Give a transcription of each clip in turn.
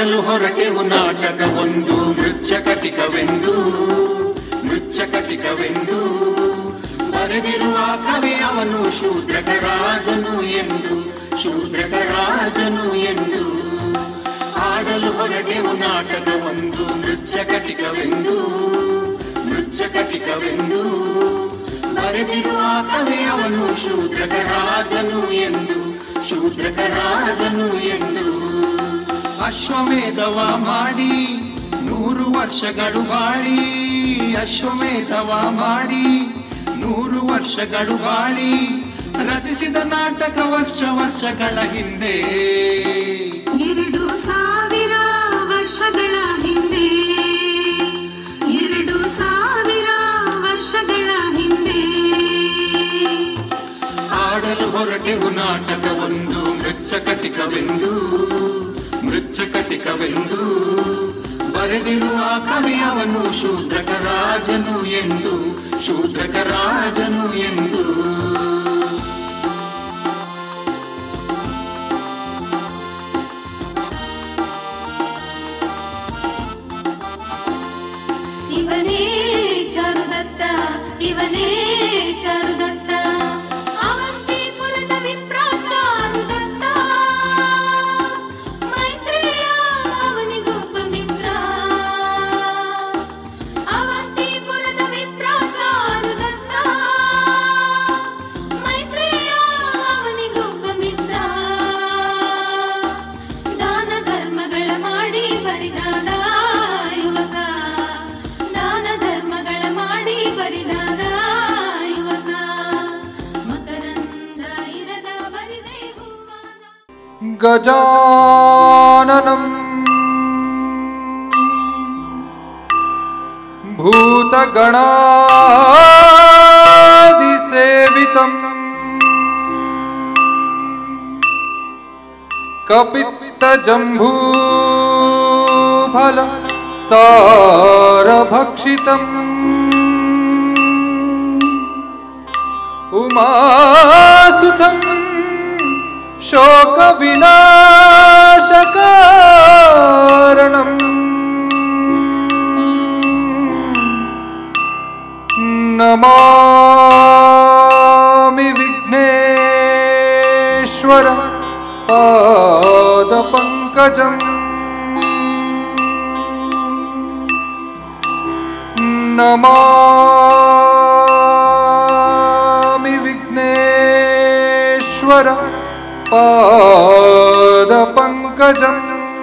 ಆಡಲು ಹೊರಟೆವು ನಾಟಕ ಒಂದು ಮೃಚ್ಛಕಟಿಕವೆಂದು ಮೃಚ್ಛಕಟಿಕವೆಂದು ಬರೆದಿರುವ ಕವಿ ಅವನು ಶೂದ್ರಕ ರಾಜನು ಎಂದು ಶೂದ್ರಕ ರಾಜನು ಎಂದು ಆಡಲು ಹೊರಟೆವು ನಾಟಕ ಒಂದು ಮೃಚ್ಛಕಟಿಕವೆಂದು ಮೃಚ್ಛಕಟಿಕವೆಂದು ಬರೆದಿರುವ ಕವಿ ಅವನು ಶೂದ್ರಕ ರಾಜನು ಎಂದು ಶೂದ್ರಕ ರಾಜನು ಎಂದು ಅಶ್ವಮೇಧವ ಮಾಡಿ ನೂರು ವರ್ಷಗಳು ಬಾಳಿ ಅಶ್ವಮೇಧವ ಮಾಡಿ ನೂರು ವರ್ಷಗಳು ಬಾಳಿ ರಚಿಸಿದ ನಾಟಕ ವರ್ಷ ವರ್ಷಗಳ ಹಿಂದೆ ಎರಡು ಸಾವಿರ ವರ್ಷಗಳ ಹಿಂದೆ ಎರಡು ಸಾವಿರ ವರ್ಷಗಳ ಹಿಂದೆ ಆಡಲು ಹೊರಟೆವು ನಾಟಕ ಒಂದು ಮೃಚ್ಛಕಟಿಕವೆಂದು ಮೃಚ್ಛಕಟಿಕವೆಂದು ಬರೆದಿರುವ ಕವಿ ಅವನು ಶೂದ್ರಕ ರಾಜನು ಎಂದು ಶೂದ್ರಕ ರಾಜನು ಎಂದು ಇವನೇ ಚಾರುದತ್ತ ಇವನೇ ಚಾರುದತ್ತ ಅವಂತಿಪುರದ ವಿಪ್ರ ಚಾರುದತ್ತ ಮೈತ್ರೇಯ ಅವನಿಗೊಬ್ಬ ಮಿತ್ರ ಅವಂತಿಪುರದ ವಿಪ್ರ ಚಾರುದತ್ತ ಮೈತ್ರೇಯ ಅವನಿಗೊಬ್ಬ ಮಿತ್ರ ದಾನ ಧರ್ಮಗಳ ಮಾಡಿ ಬರಿದಾದ ಯುವಕ ದಾನ ಧರ್ಮಗಳ ಮಾಡಿ ಬರಿದಾದ ಯುವಕ ಮಕರಂದ ಇರದ ಬರಿದೆ ಹೂವಾದ गजाननम् भूतगणादिसेवितम् कपित्तजम्बूफल सारभक्षितम् उमासुतम् शोकविनाशकारणम् नमामि विघ्नेश्वर पादपङ्कजम् नमामि विघ्नेश्वर पादपङ्कजम्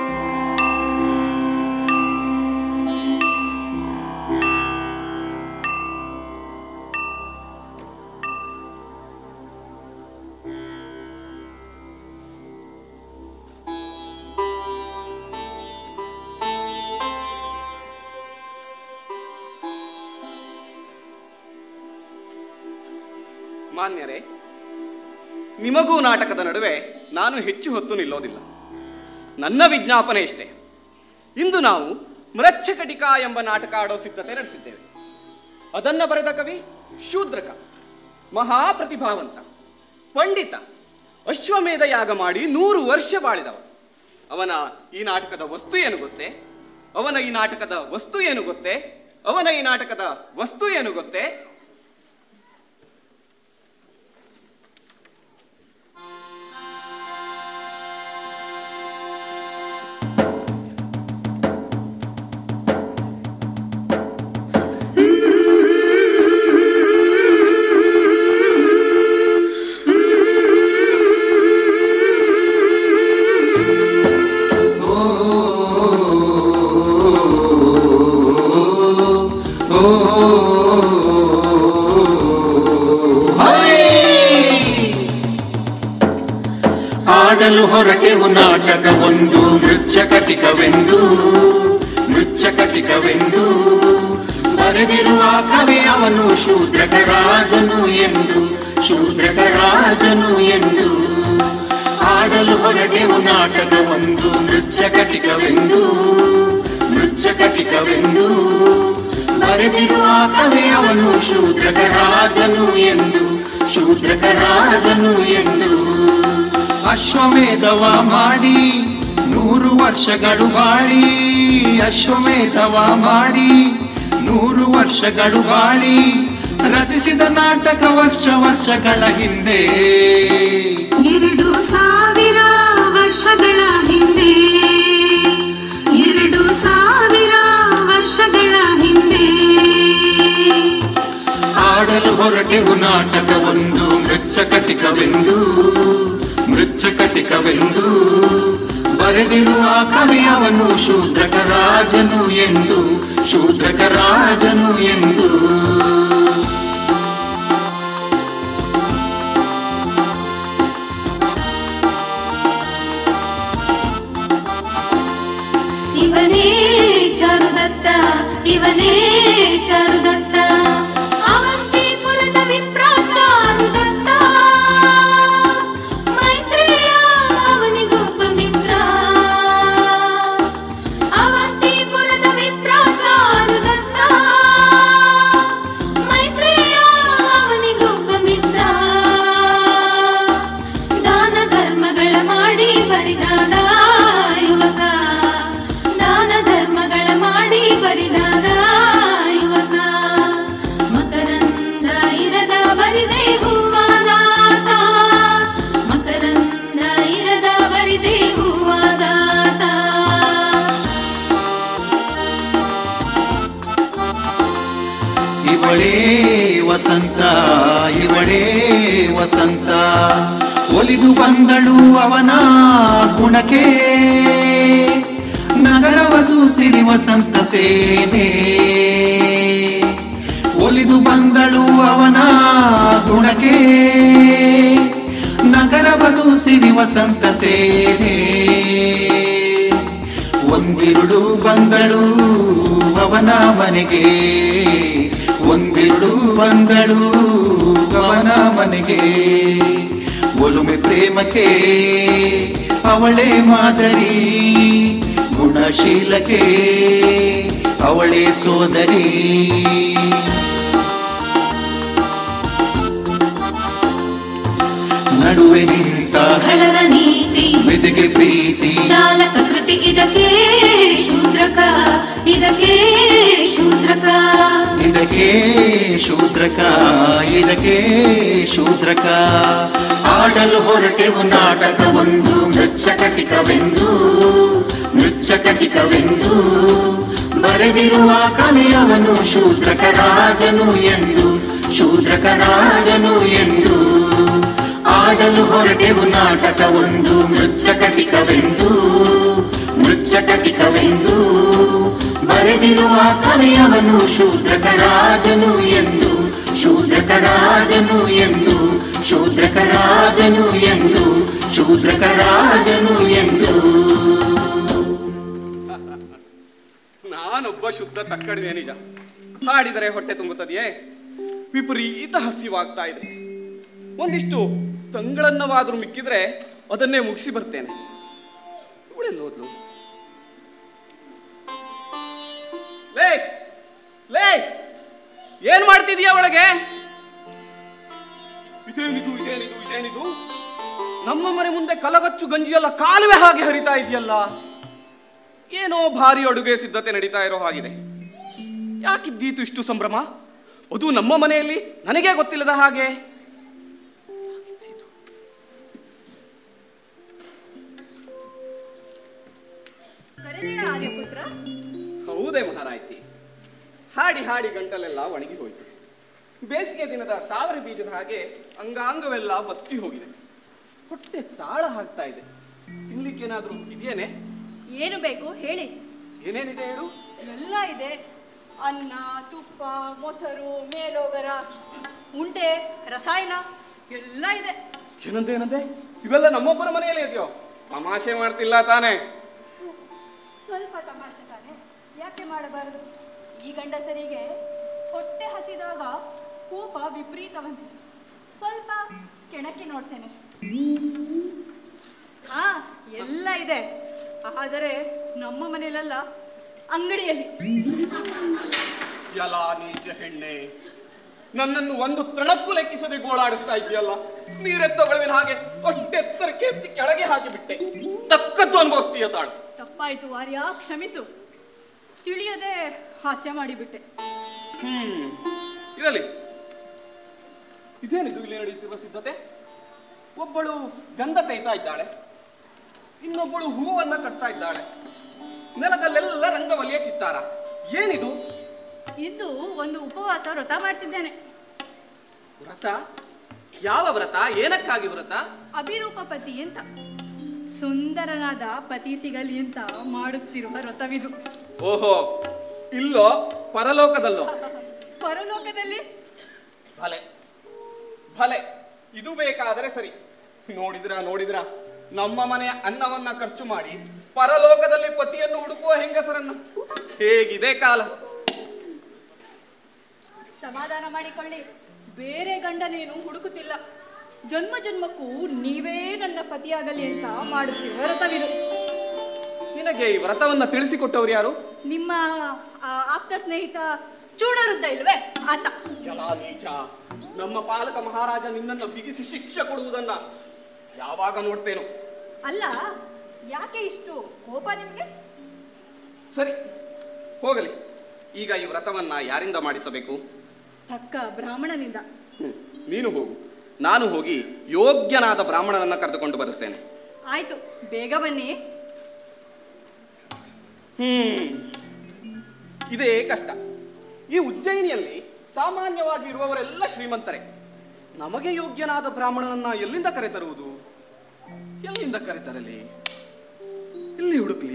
ಮಾನ್ಯರೇ ನಿಮಗೂ ನಾಟಕದ ನಡುವೆ ನಾನು ಹೆಚ್ಚು ಹೊತ್ತು ನಿಲ್ಲೋದಿಲ್ಲ ನನ್ನ ವಿಜ್ಞಾಪನೆ ಇಷ್ಟೇ ಇಂದು ನಾವು ಮೃಚ್ಛಕಟಿಕ ಎಂಬ ನಾಟಕ ಆಡೋ ಸಿದ್ಧತೆ ನಡೆಸಿದ್ದೇವೆ ಅದನ್ನ ಬರೆದ ಕವಿ ಶೂದ್ರಕ ಮಹಾಪ್ರತಿಭಾವಂತ ಪಂಡಿತ ಅಶ್ವಮೇಧ ಯಾಗ ಮಾಡಿ ನೂರು ವರ್ಷ ಬಾಳಿದವ ಅವನ ಈ ನಾಟಕದ ವಸ್ತು ಏನು ಗೊತ್ತೇ ಅವನ ಈ ನಾಟಕದ ವಸ್ತು ಏನು ಗೊತ್ತೇ ಅವನ ಈ ನಾಟಕದ ವಸ್ತು ಏನು ಗೊತ್ತೇ ಆಡಲು ಹೊರಟೆವು ನಾಟಕ ಒಂದು ಮೃಚ್ಛಕಟಿಕವೆಂದು ಮೃಚ್ಛಕಟಿಕವೆಂದು ಬರೆದಿರುವ ಕವಿ ಅವನು ಶೂದ್ರಕ ರಾಜನು ಎಂದು ಶೂದ್ರಕ ರಾಜನು ಎಂದು ಆಡಲು ಹೊರಟೆವು ನಾಟಕ ಒಂದು ಮೃಚ್ಛಕಟಿಕವೆಂದು ಮೃಚ್ಛಕಟಿಕವೆಂದು ಬರೆದಿರುವ ಕವಿ ಅವನು ಶೂದ್ರಕ ರಾಜನು ಎಂದು ಶೂದ್ರಕ ರಾಜನು ಎಂದು ಅಶ್ವಮೇಧವ ಮಾಡಿ ನೂರು ವರ್ಷಗಳು ಬಾಳಿ ಅಶ್ವಮೇಧವ ಮಾಡಿ ನೂರು ವರ್ಷಗಳು ಬಾಳಿ ರಚಿಸಿದ ನಾಟಕ ವರ್ಷ ವರ್ಷಗಳ ಹಿಂದೆ ಎರಡು ಸಾವಿರ ವರ್ಷಗಳ ಹಿಂದೆ ಎರಡು ಸಾವಿರ ವರ್ಷಗಳ ಹಿಂದೆ ಆಡಲು ಹೊರಟೆವು ನಾಟಕವೊಂದು ಮೃಚ್ಛಕಟಿಕವೆಂದು ಮೃಚ್ಛಕಟಿಕವೆಂದು ಬರೆದಿರುವ ಕವಿಯವನು ಶೂದ್ರಕ ರಾಜನು ಎಂದು ಶೂದ್ರಕ ರಾಜನು ಎಂದು ಇವನೇ ಚಾರುದತ್ತ ಇವನೇ ಚಾರುದತ್ತ ಅವಂತಿಪುರದ ವಿಪ್ರ ಚಾರುದತ್ತ ಮೈತ್ರಿಯ ಅವನಿಗೊಬ್ಬ ಮಿತ್ರ ಅವಂತಿಪುರದ ವಿಪ್ರ ಚಾರುದತ್ತ ಮೈತ್ರಿಯ ಅವನಿಗೊಬ್ಬ ಮಿತ್ರ ದಾನ ಧರ್ಮಗಳ ಮಾಡಿ ಬರಿದಾದ ಯುವಕ ದಾನ ಧರ್ಮಗಳ ಮಾಡಿ ಬರಿದಾದ ಯುವಕ ಮಕರಂದ ಇರದ ಬರಿದೆ ಹೂವಾದಾತ ಮಕರಂದ ಇರದ ಬರಿದೆ ಹೂವಾದಾತ ಇವಳೇ ವಸಂತ ಇವಳೇ ವಸಂತ ಒಲಿದು ಬಂದಳು ಅವನ ಗುಣಕ್ಕೆ ನಗರವದು ಸಿರಿ ವಸಂತ ಸೇನೆ ಒಲಿದು ಬಂದಳು ಅವನ ಗುಣಕ್ಕೆ ನಗರವದು ಸಿರಿ ವಸಂತ ಸೇನೆ ಒಂದಿರುಳು ಬಂದಳು ಅವನ ಮನೆಗೆ ಒಂದಿರುಳು ಬಂದಳು ಅವನ ಮನೆಗೆ ಒಲುಮೆ ಪ್ರೇಮಕ್ಕೆ ಅವಳೇ ಮಾದರಿ ಗುಣಶೀಲಕ್ಕೆ ಅವಳೇ ಸೋದರಿ ನಡುವೆ ನಿಂತ ಬಹಳರ ನೀತಿ ಮೆದುಗೆ ಪ್ರೀತಿ ಚಾಲಕ ಕೃತಿ ಇದಕ್ಕೆ ಶೂದ್ರಕ ಇದಕ್ಕೆ ಶೂದ್ರಕ ಇದಕ್ಕೆ ಶೂದ್ರಕ ಇದಕ್ಕೆ ಶೂದ್ರಕ ಆಡಲು ಹೊರಟೆವು ನಾಟಕವೊಂದು ಮೃಚ್ಛಕಟಿಕವೆಂದು ಮೃಚ್ಛಕಟಿಕವೆಂದು ಬರೆದಿರುವ ಕವಿಯವನು ಶೂದ್ರಕ ರಾಜನು ಎಂದು ಶೂದ್ರಕ ರಾಜನು ಎಂದು ಆಡಲು ಹೊರಟೆವು ನಾಟಕವೊಂದು ಮೃಚ್ಛಕಟಿಕವೆಂದು ಮೃಚ್ಛಕಟಿಕವೆಂದು ಬರೆದಿರುವ ಕವಿಯವನು ಶೂದ್ರಕ ರಾಜನು ಎಂದು ಶೂದ್ರಕ ರಾಜನು ಎಂದು ಶೂದ್ರಕ ರಾಜನು ಎಂದು ಶೂದ್ರಕ ರಾಜನು ಎಂದು ನಾನೊಬ್ಬ ಶುದ್ಧ ತಕ್ಕಡಿದೆ ನಿಜ ಹಾಡಿದರೆ ಹೊಟ್ಟೆ ತುಂಬುತ್ತದೆಯೇ ವಿಪರೀತ ಹಸಿವಾಗ್ತಾ ಇದೆ ಒಂದಿಷ್ಟು ತಂಗಳನ್ನವಾದ್ರೂ ಮಿಕ್ಕಿದ್ರೆ ಅದನ್ನೇ ಮುಗಿಸಿ ಬರ್ತೇನೆ ಇವಳೆಲ್ಲಿ ಹೋದ್ಲು ಲೇ ಲೇ ಏನ್ ಮಾಡ್ತಿದೀಯ ಒಳಗೆ ಇದೇನಿದು ಇದೇನಿದು ಇದೇನಿದು ನಮ್ಮ ಮನೆ ಮುಂದೆ ಕಲಗಚ್ಚು ಗಂಜಿಯಲ್ಲ ಕಾಲುವೆ ಹಾಗೆ ಹರಿತಾ ಇದೆಯಲ್ಲ ಏನೋ ಭಾರಿ ಅಡುಗೆ ಸಿದ್ಧತೆ ನಡೀತಾ ಇರೋ ಹಾಗಿದೆ ಯಾಕಿದ್ದೀತು ಇಷ್ಟು ಸಂಭ್ರಮ ಅದು ನಮ್ಮ ಮನೆಯಲ್ಲಿ ನನಗೆ ಗೊತ್ತಿಲ್ಲದ ಹಾಗೆ ಯಾಕಿದ್ದೀತು? ಕರೆದೆಯ ಆರ್ಯಪುತ್ರ ಹೌದೇ ಮಹಾರಾಯ್ತಿ ಹಾಡಿ ಹಾಡಿ ಗಂಟಲೆಲ್ಲ ಒಣಗಿ ಹೋಯಿತು ಬೇಸಿಗೆ ದಿನದ ತಾವರೆ ಬೀಜದ ಹಾಗೆ ಅಂಗಾಂಗವೆಲ್ಲ ಬತ್ತಿ ಹೋಗಿದೆ ಹೊಟ್ಟೆ ತಾಳ ಹಾಕ್ತಾ ಇದೆ ತಿನ್ಲಿಕ್ಕೇನಾದ್ರೂ ಇದೆಯೇನೆ ಏನು ಬೇಕು ಹೇಳಿ ಏನೇನಿದೆ ಹೇಳು ಎಲ್ಲ ಇದೆ ಅನ್ನ ತುಪ್ಪ ಮೊಸರು ಮೇಲೋಗರ ಉಂಡೆ ರಸಾಯನ ಎಲ್ಲ ಇದೆ ಏನಂತೆ ಏನಂತೆ ಇವೆಲ್ಲ ನಮ್ಮೊಬ್ಬರ ಮನೆಯಲ್ಲೇ ಇದೆಯೋ ತಮಾಷೆ ಮಾಡ್ತಿಲ್ಲ ತಾನೇ ಸ್ವಲ್ಪ ತಮಾಷೆ ತಾನೆ ಯಾಕೆ ಮಾಡಬಾರದು ಈ ಗಂಡಸರಿಗೆ ಹೊಟ್ಟೆ ಹಸಿದಾಗ ಕೋಪ ವಿಪರೀತವಂತೆ ಸ್ವಲ್ಪ ಕೆಣಕಿ ನೋಡ್ತೇನೆ ಹಾ ಎಲ್ಲ ಇದೆ ಆದರೆ ನಮ್ಮ ಮನೆಯಲ್ಲ ಅಂಗಡಿಯಲ್ಲಿ ಎಲ್ಲ ನೀಚ ಹೆಣ್ಣೆ ನನ್ನನ್ನು ಒಂದು ತೃಣಕ್ಕೂ ಲೆಕ್ಕಿಸದೆ ಗೋಳಾಡಿಸ್ತಾ ಇದೆಯಲ್ಲ ನೀರೆತ್ತ ಬೆಳವಿನ ಹಾಗೆ ಅಷ್ಟೆತ್ತರಕ್ಕೆ ಎತ್ತಿ ಕೆಳಗೆ ಹಾಕಿ ಬಿಟ್ಟೆ ತಕ್ಕದ್ದು ಅನುಭವಿಸ್ತೀಯ ತಾಳು ತಪ್ಪಾಯ್ತು ಆರ್ಯ ಕ್ಷಮಿಸು ತಿಳಿಯದೆ ಹಾಸ್ಯ ಮಾಡಿಬಿಟ್ಟೆ ಹ್ಮ್ ಇರಲಿ ಇದೇನಿದು ಇಲ್ಲಿ ನಡೆಯುತ್ತಿರುವ ಸಿದ್ಧತೆ ಒಬ್ಬಳು ಗಂಧ ತೆಯ್ತಾ ಇದ್ದಾಳೆ ಇನ್ನೊಬ್ಬಳು ಹೂವನ್ನ ಕಟ್ತಾ ಇದ್ದಾಳೆ ನೆಲದಲ್ಲೆಲ್ಲ ರಂಗವಲಿಯ ಚಿತ್ತಾರ ಏನಿದು ಇಂದು ಒಂದು ಉಪವಾಸ ವ್ರತ ಮಾಡ್ತಿದ್ದೇನೆ ವ್ರತ ಯಾವ ವ್ರತ ಏನಕ್ಕಾಗಿ ವ್ರತ ಅಭಿರೂಪ ಪತಿ ಅಂತ ಸುಂದರನಾದ ಪತಿ ಸಿಗಲಿ ಅಂತ ಮಾಡುತ್ತಿರುವ ವ್ರತವಿದು ಓಹೋ ಇಲ್ಲೋ ಪರಲೋಕದಲ್ಲೋ ಪರಲೋಕದಲ್ಲಿ ಭಲೆ ಭಲೆ ಇದು ಬೇಕಾದರೆ ಸರಿ ನೋಡಿದ್ರ ನೋಡಿದ್ರ ನಮ್ಮ ಮನೆಯ ಅನ್ನವನ್ನ ಖರ್ಚು ಮಾಡಿ ಪರಲೋಕದಲ್ಲಿ ಪತಿಯನ್ನು ಹುಡುಕುವ ಹೆಂಗಸರನ್ನ ಹೇಗಿದೆ ಕಾಲ ಸಮಾಧಾನ ಮಾಡಿಕೊಳ್ಳಿ ಬೇರೆ ಗಂಡನೇನು ಹುಡುಕುತ್ತಿಲ್ಲ ಜನ್ಮ ಜನ್ಮಕ್ಕೂ ನೀವೇ ನನ್ನ ಪತಿಯಾಗಲಿ ಅಂತ ಮಾಡುತ್ತಿರುವ ವ್ರತವಿದು ನಿನಗೆ ಈ ವ್ರತವನ್ನ ತಿಳಿಸಿಕೊಟ್ಟವ್ರು ಯಾರು ನಿಮ್ಮ ಆ, ಆಪ್ತ ಸ್ನೇಹಿತ ಚೂಡರುದ್ದ ಇಲ್ವೇ ಆತ ಜಲಾ ನೀಚ ನಮ್ಮ ಪಾಲಕ ಮಹಾರಾಜ ನಿನ್ನನ್ನ ಬಿಗಿಸಿ ಶಿಕ್ಷೆ ಕೊಡುವುದನ್ನ ಯಾವಾಗ ನೋಡ್ತೇನೋ ಅಲ್ಲ ಯಾಕೆ ಇಷ್ಟು ಕೋಪ ನಿಮ್ಗೆ ಸರಿ ಹೋಗಲಿ ಈಗ ಈ ವ್ರತವನ್ನ ಯಾರಿಂದ ಮಾಡಿಸಬೇಕು ತಕ್ಕ ಬ್ರಾಹ್ಮಣನಿಂದ ಹ್ಮ್, ನೀನು ಹೋಗು ನಾನು ಹೋಗಿ ಯೋಗ್ಯನಾದ ಬ್ರಾಹ್ಮಣನನ್ನ ಕರೆದುಕೊಂಡು ಬರುತ್ತೇನೆ ಆಯ್ತು ಬೇಗ ಬನ್ನಿ ಹ್ಮ್ ಇದೇ ಕಷ್ಟ ಈ ಉಜ್ಜಯಿನಿಯಲ್ಲಿ ಸಾಮಾನ್ಯವಾಗಿ ಇರುವವರೆಲ್ಲ ಶ್ರೀಮಂತರೇ ನಮಗೆ ಯೋಗ್ಯನಾದ ಬ್ರಾಹ್ಮಣನನ್ನ ಎಲ್ಲಿಂದ ಕರೆತರುವುದು ಎಲ್ಲಿಂದ ಕರೆತರಲಿ ಎಲ್ಲಿ ಹುಡುಕ್ಲಿ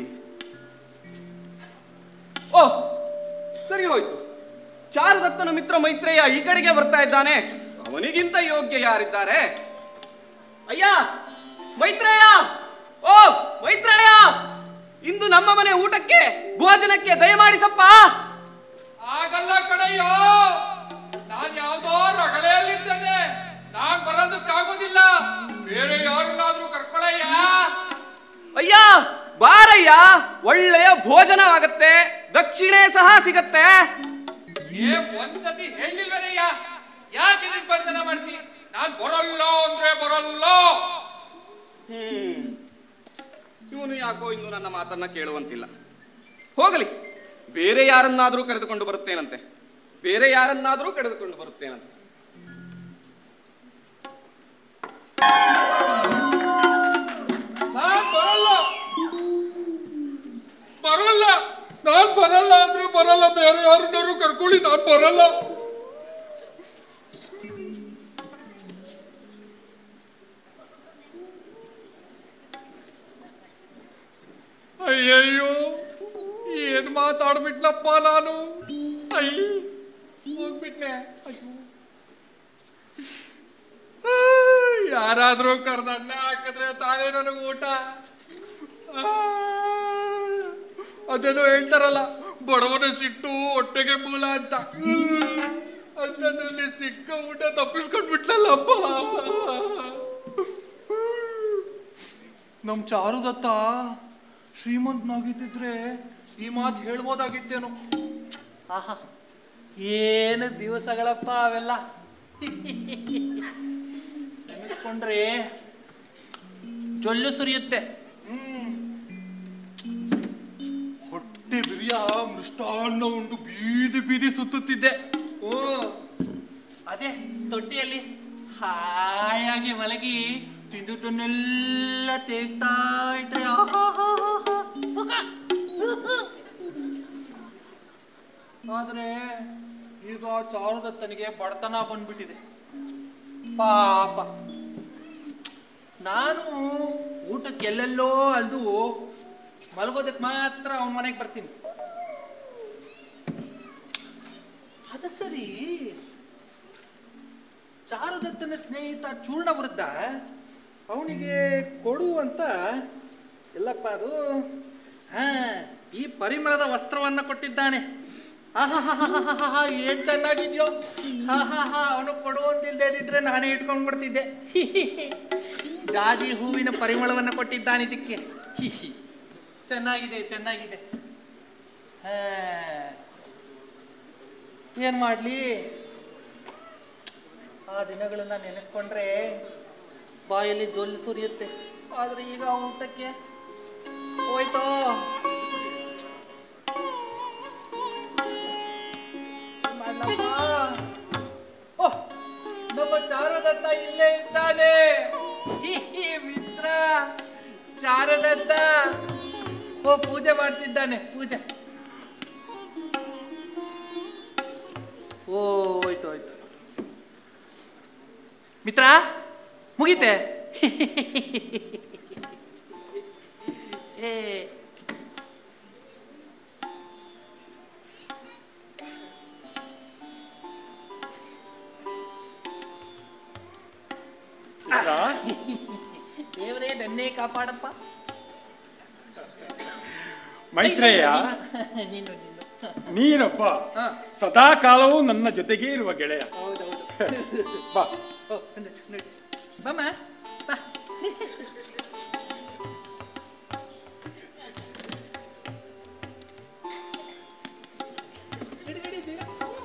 ಓ ಸರಿ ಹೋಯ್ತು ಚಾರುದತ್ತನ ಮಿತ್ರ ಮೈತ್ರೇಯ ಈ ಕಡೆಗೆ ಬರ್ತಾ ಇದ್ದಾನೆ ಅವನಿಗಿಂತ ಯೋಗ್ಯ ಯಾರಿದ್ದಾರೆ ಅಯ್ಯ ಮೈತ್ರೇಯ ಓ ಮೈತ್ರೇಯ ಇಂದು ನಮ್ಮ ಮನೆ ಊಟಕ್ಕೆ ಭೋಜನಕ್ಕೆ ದಯಮಾಡಿಸಪ್ಪ ಆಗಲ್ಲ ಕಣಯ್ಯೋ ನಾನ್ ಯಾವ್ದೋ ರಗಳೆಯಲ್ಲಿದ್ದೇನೆ ನಾನ್ ಬರೋದಕ್ಕಾಗೋದಿಲ್ಲ ಬೇರೆ ಯಾರನ್ನಾದ್ರೂ ಕರ್ಕೊಳಯ್ಯ ಅಯ್ಯ ಬಾರಯ್ಯ ಒಳ್ಳೆಯ ಭೋಜನ ಆಗತ್ತೆ ದಕ್ಷಿಣೆ ಸಹ ಸಿಗತ್ತೆ ಏ ಒಂದ್ಸತಿ ಹೇಳಿಲ್ವೇನಯ್ಯ ಯಾಕೆ ನಿರ್ಬಂಧನ ಮಾಡ್ತಿ ನಾನ್ ಬರಲ್ಲ ಅಂದ್ರೆ ಬರಲ್ಲ ಹ್ಮ್ ಇವನು ಯಾಕೋ ಇನ್ನು ನನ್ನ ಮಾತನ್ನ ಕೇಳುವಂತಿಲ್ಲ ಹೋಗಲಿ ಬೇರೆ ಯಾರನ್ನಾದ್ರೂ ಕರೆದುಕೊಂಡು ಬರುತ್ತೇನಂತೆ ಬೇರೆ ಯಾರನ್ನಾದ್ರೂ ಕರೆದುಕೊಂಡು ಬರುತ್ತೇನಂತೆ ನಾನ್ ಬರಲ್ಲ ಬರಲ್ಲ ನಾನ್ ಬರಲ್ಲ ಅಂದ್ರೆ ಬರಲ್ಲ ಬೇರೆ ಯಾರನ್ನಾರು ಕರ್ಕೊಳ್ಳಿ ನಾನ್ ಬರಲ್ಲ ಅಯ್ಯಯ್ಯೋ ಏನ್ ಮಾತಾಡ್ಬಿಟ್ನಪ್ಪ ನಾನು ಅಯ್ಯ ಹೋಗ್ಬಿಟ್ನೆ ಅಯ್ಯೋ ಆ, ಯಾರಾದ್ರೂ ಕರ್ದ ಅನ್ನ ಹಾಕಿದ್ರೆ ತಾನೇ ನನಗೆ ಊಟ ಆ, ಅದೇನೋ ಹೇಳ್ತಾರಲ್ಲ ಬಡವನ ಸಿಟ್ಟು ಹೊಟ್ಟೆಗೆ ಮೂಲ ಅಂತ ಅಂತದ್ರಲ್ಲಿ ಸಿಕ್ಕ ಊಟ ತಪ್ಪಿಸ್ಕೊಂಡ್ಬಿಟ್ಲಲ್ಲಪ್ಪ ನಮ್ ಚಾರುದತ್ತ ಶ್ರೀಮಂತನಾಗಿದ್ದಿದ್ರೆ ಈ ಮಾತು ಹೇಳ್ಬೋದಾಗಿತ್ತೇನೋ ಆಹಾ ಏನು ದಿವಸಗಳಪ್ಪ ಅವೆಲ್ಲ ನೆನೆಸ್ಕೊಂಡ್ರೆ ಜೊಲ್ಲು ಸುರಿಯುತ್ತೆ ಹೊಟ್ಟೆ ಬಿರಿಯ ಮೃಷ್ಟಾನ್ನ ಉಂಡು ಬೀದಿ ಬೀದಿ ಸುತ್ತುತ್ತಿದ್ದೆ ಓ ಅದೇ ತೊಟ್ಟಿಯಲ್ಲಿ ಹಾಯಾಗಿ ಮಲಗಿ ತಿಂದುದನ್ನೆಲ್ಲ ತೇಗ್ತಾ ಇದ್ರೆ ಆಹಾಹಾಹಾಹಾ, ಸುಖ ಆದ್ರೆ ಈಗ ಚಾರುದತ್ತನಿಗೆ ಬಡತನ ಬಂದ್ಬಿಟ್ಟಿದೆ ಪಾಪ ನಾನು ಊಟಕ್ಕೆ ಎಲ್ಲೆಲ್ಲೋ ಅಲ್ದು ಮಲಗೋದಕ್ಕೆ ಮಾತ್ರ ಅವನ ಮನೆಗೆ ಬರ್ತೀನಿ ಅದು ಸರಿ ಚಾರುದತ್ತನ ಸ್ನೇಹಿತ ಚೂರ್ಣ ವೃದ್ಧ ಅವನಿಗೆ ಕೊಡು ಅಂತ ಎಲ್ಲಪ್ಪ ಅದು ಹಾ ಈ ಪರಿಮಳದ ವಸ್ತ್ರವನ್ನ ಕೊಟ್ಟಿದ್ದಾನೆ ಆಹಾಹಾಹಾಹಾಹಾ, ಏನ್ ಚೆನ್ನಾಗಿದ್ಯೋ ಹಾ ಹಾ ಹಾ ಅವನು ಕೊಡುವಂತಿಲ್ದೇ ಇದ್ರೆ ನಾನೇ ಇಟ್ಕೊಂಡ್ಬಿಡ್ತಿದ್ದೆ ಜಾಜಿ ಹೂವಿನ ಪರಿಮಳವನ್ನ ಕೊಟ್ಟಿದ್ದಾನೆ ಇದಕ್ಕೆ ಹಿ ಹಿ. ಚೆನ್ನಾಗಿದೆ ಚೆನ್ನಾಗಿದೆ ಹಾ. ಏನ್ ಮಾಡ್ಲಿ ಆ ದಿನಗಳನ್ನ ನೆನೆಸ್ಕೊಂಡ್ರೆ ಬಾಯಲ್ಲಿ ಜೊಲ್ಲು ಸುರಿಯುತ್ತೆ ಆದ್ರೆ ಈಗ ಊಟಕ್ಕೆ ಹೋಯ್ತೋ ಬಂದಿದ್ದಾನೆ ಹಿ, ಹಿ, ಮಿತ್ರ ಚಾರದತ್ತ ಓ ಪೂಜೆ ಮಾಡ್ತಿದ್ದಾನೆ ಪೂಜೆ ಓ ಹೋಯ್ತು ಹೋಯ್ತು ಮಿತ್ರ ಮುಗೀತೆ ಏ ದೇವರೇ ನನ್ನೇ ಕಾಪಾಡಪ್ಪ ಮೈತ್ರೇಯ ನೀನು ನೀನು ನೀನೊಬ್ಬ ಹಾ. ಸದಾ ಕಾಲವೂ ನನ್ನ ಜೊತೆಗೇ ಇರುವ ಗೆಳೆಯ ಹೌದೌದು ಬಾ ಓ ನೋಡಿ ನೋಡಿ ಬಮ್ಮ ಬಾ ಹಿಡಿ, ಹಿಡಿ, ಬೇಗ.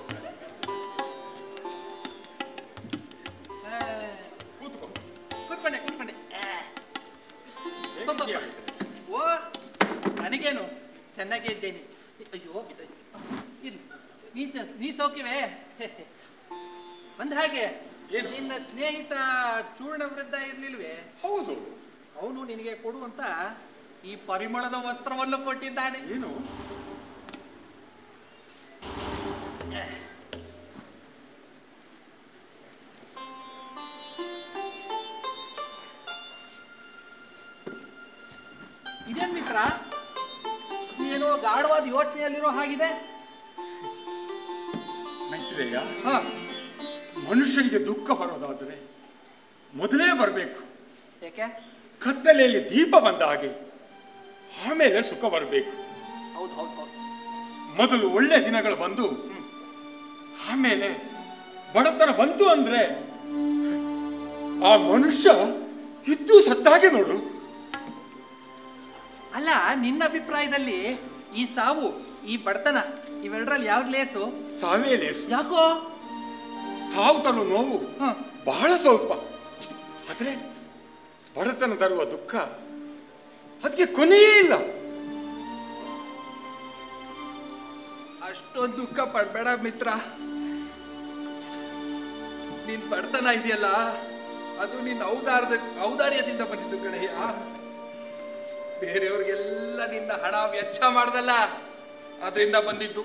ಆ, ಕೂತ್ಕೋ ಕೂತ್ಕೊಂಡೆ ಕೂತ್ಕೊಂಡೆ ಆ. ಬಾ, ಬಾ, ಬಾ. ಓ ನನಗೇನು ಚೆನ್ನಾಗೇ ಇದ್ದೇನೆ ಅಯ್ಯೋ ಬಿದ್ದೋಯ್ತು. ಇರ್ಲಿ ನೀ ಸ- ನೀ ಸೌಖ್ಯವೇ ಒಂದ್ ಹಾಗೆ ಏನು? ನಿನ್ನ ಸ್ನೇಹಿತ ಚೂರ್ಣ ವೃದ್ಧ ಇರ್ಲಿಲ್ವೇ ಹೌದು ಅವನು ನಿನಗೆ ಕೊಡುವಂತ ಈ ಪರಿಮಳದ ವಸ್ತ್ರವನ್ನು ಕೊಟ್ಟಿದ್ದಾನೆ ಏನು ಇದೇನ್ ಮಿತ್ರ ಏನೋ ಗಾಢವಾದ ಯೋಚನೆಯಲ್ಲಿರೋ ಹಾಗಿದೆ ಮೈತ್ರೇಯ ಹ ಮನುಷ್ಯನಿಗೆ ದುಃಖ ಬರೋದಾದರೆ ಮೊದಲೇ ಬರಬೇಕು ಯಾಕೆ ಕತ್ತಲೆಯಲ್ಲಿ ದೀಪ ಬಂದ ಹಾಗೆ ಆಮೇಲೆ ಸುಖ ಬರಬೇಕು ಹೌದು ಹೌದು ಹೌದು ಮೊದಲು ಒಳ್ಳೆ ದಿನಗಳು ಬಂದು ಆಮೇಲೆ ಬಡತನ ಬಂತು ಅಂದ್ರೆ ಆ ಮನುಷ್ಯ ಇದ್ದು ಸತ್ತಾಗೆ ನೋಡು ಅಲ್ಲ ನಿನ್ನ ಅಭಿಪ್ರಾಯದಲ್ಲಿ ಈ ಸಾವು ಈ ಬಡತನ ಇವೆರಡರಲ್ಲಿ ಯಾವ್ದು ಲೇಸು ಸಾವೇ ಲೇಸು ಯಾಕೋ ಸಾವು ತರುವ ನೋವು ಹ ಬಹಳ ಸ್ವಲ್ಪ ಆದ್ರೆ ಬಡತನ ತರುವ ದುಃಖ ಅದಕ್ಕೆ ಕೊನೆಯೇ ಇಲ್ಲ ಅಷ್ಟೊಂದು ದುಃಖ ಪಡ್ಬೇಡ ಮಿತ್ರ ನಿನ್ ಬಡತನ ಇದೆಯಲ್ಲ ಅದು ನಿನ್ನ ಔದಾರ್ಯದ ಔದಾರ್ಯದಿಂದ ಬಂದಿದ್ದು ಕಣಯ್ಯ ಬೇರೆಯವ್ರಿಗೆಲ್ಲ ನಿನ್ನ ಹಣ ವೆಚ್ಚ ಮಾಡ್ದಲ್ಲ ಅದರಿಂದ ಬಂದಿದ್ದು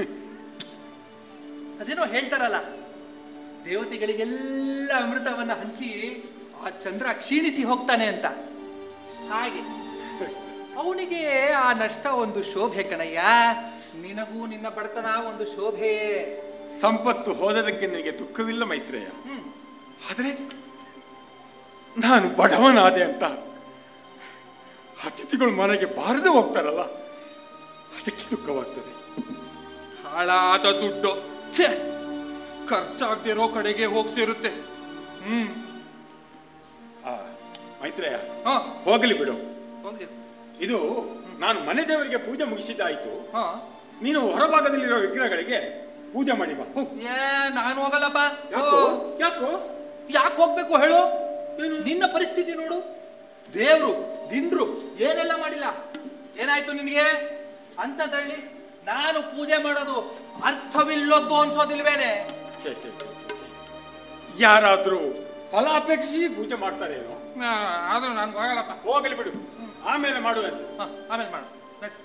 ಅದೇನೋ ಹೇಳ್ತಾರಲ್ಲ ದೇವತೆಗಳಿಗೆಲ್ಲ ಅಮೃತವನ್ನ ಹಂಚಿ ಆ ಚಂದ್ರ ಕ್ಷೀಣಿಸಿ ಹೋಗ್ತಾನೆ ಅಂತ ಹಾಗೆ ಅವನಿಗೆ ಆ ನಷ್ಟ ಒಂದು ಶೋಭೆ ಕಣಯ್ಯ ನಿನಗೂ ನಿನ್ನ ಬಡತನ ಒಂದು ಶೋಭೆಯೇ ಸಂಪತ್ತು ಹೋದದಕ್ಕೆ ನಿನಗೆ ದುಃಖವಿಲ್ಲ ಮೈತ್ರೇಯ ಆದ್ರೆ ನಾನು ಬಡವನಾದೆ ಅಂತ ಅತಿಥಿಗಳು ಮನೆಗೆ ಬಾರದೆ ಹೋಗ್ತಾರಲ್ಲ ಅದಕ್ಕೆ ದುಃಖವಾಗ್ತದೆ ಹಾಳಾದ ದುಡ್ಡು ಛೇ ಖರ್ಚಾಗ್ದಿರೋ ಕಡೆಗೆ ಹೋಗಿ ಸೇರುತ್ತೆ ಹ್ಮ್ ಆ ಮೈತ್ರೇಯ ಹ ಹೋಗಲಿ ಬಿಡು ಹೋಗ್ಲಿ ಇದು ನಾನು ಮನೆ ದೇವರಿಗೆ ಪೂಜೆ ಮುಗಿಸಿದ್ದಾಯ್ತು ಹ ನೀನು ಹೊರಭಾಗದಲ್ಲಿರೋ ವಿಗ್ರಹಗಳಿಗೆ ಪೂಜೆ ಮಾಡಿ ಬಾ ಏ ನಾನು ಹೋಗಲ್ಲಪ್ಪ ಯಾಕೋ ಯಾಕೋ ಯಾಕೆ ಹೋಗ್ಬೇಕು ಹೇಳು ನಿನ್ನ ಪರಿಸ್ಥಿತಿ ನೋಡು ದೇವ್ರು ದಿಂಡ್ರು ಏನೆಲ್ಲ ಮಾಡಿಲ್ಲ ಏನಾಯ್ತು ನಿನಗೆ ಅಂತದ್ರಲ್ಲಿ ನಾನು ಪೂಜೆ ಮಾಡೋದು ಅರ್ಥವಿಲ್ಲದ್ದು ಅನ್ಸೋದಿಲ್ವೇನೆ ಛೇ, ಛೇ, ಛೇ, ಛೇ, ಛೇ. ಯಾರಾದ್ರೂ ಫಲಾಪೇಕ್ಷಿ ಪೂಜೆ ಮಾಡ್ತಾರೇನೋ ಆದ್ರೂ ನಾನು ಹೋಗಲ್ಲಪ್ಪ ಹೋಗಲಿ ಬಿಡು ಆಮೇಲೆ ಮಾಡುವಂತೆ ಹ, ಆಮೇಲೆ ಮಾಡು ನಡಿ.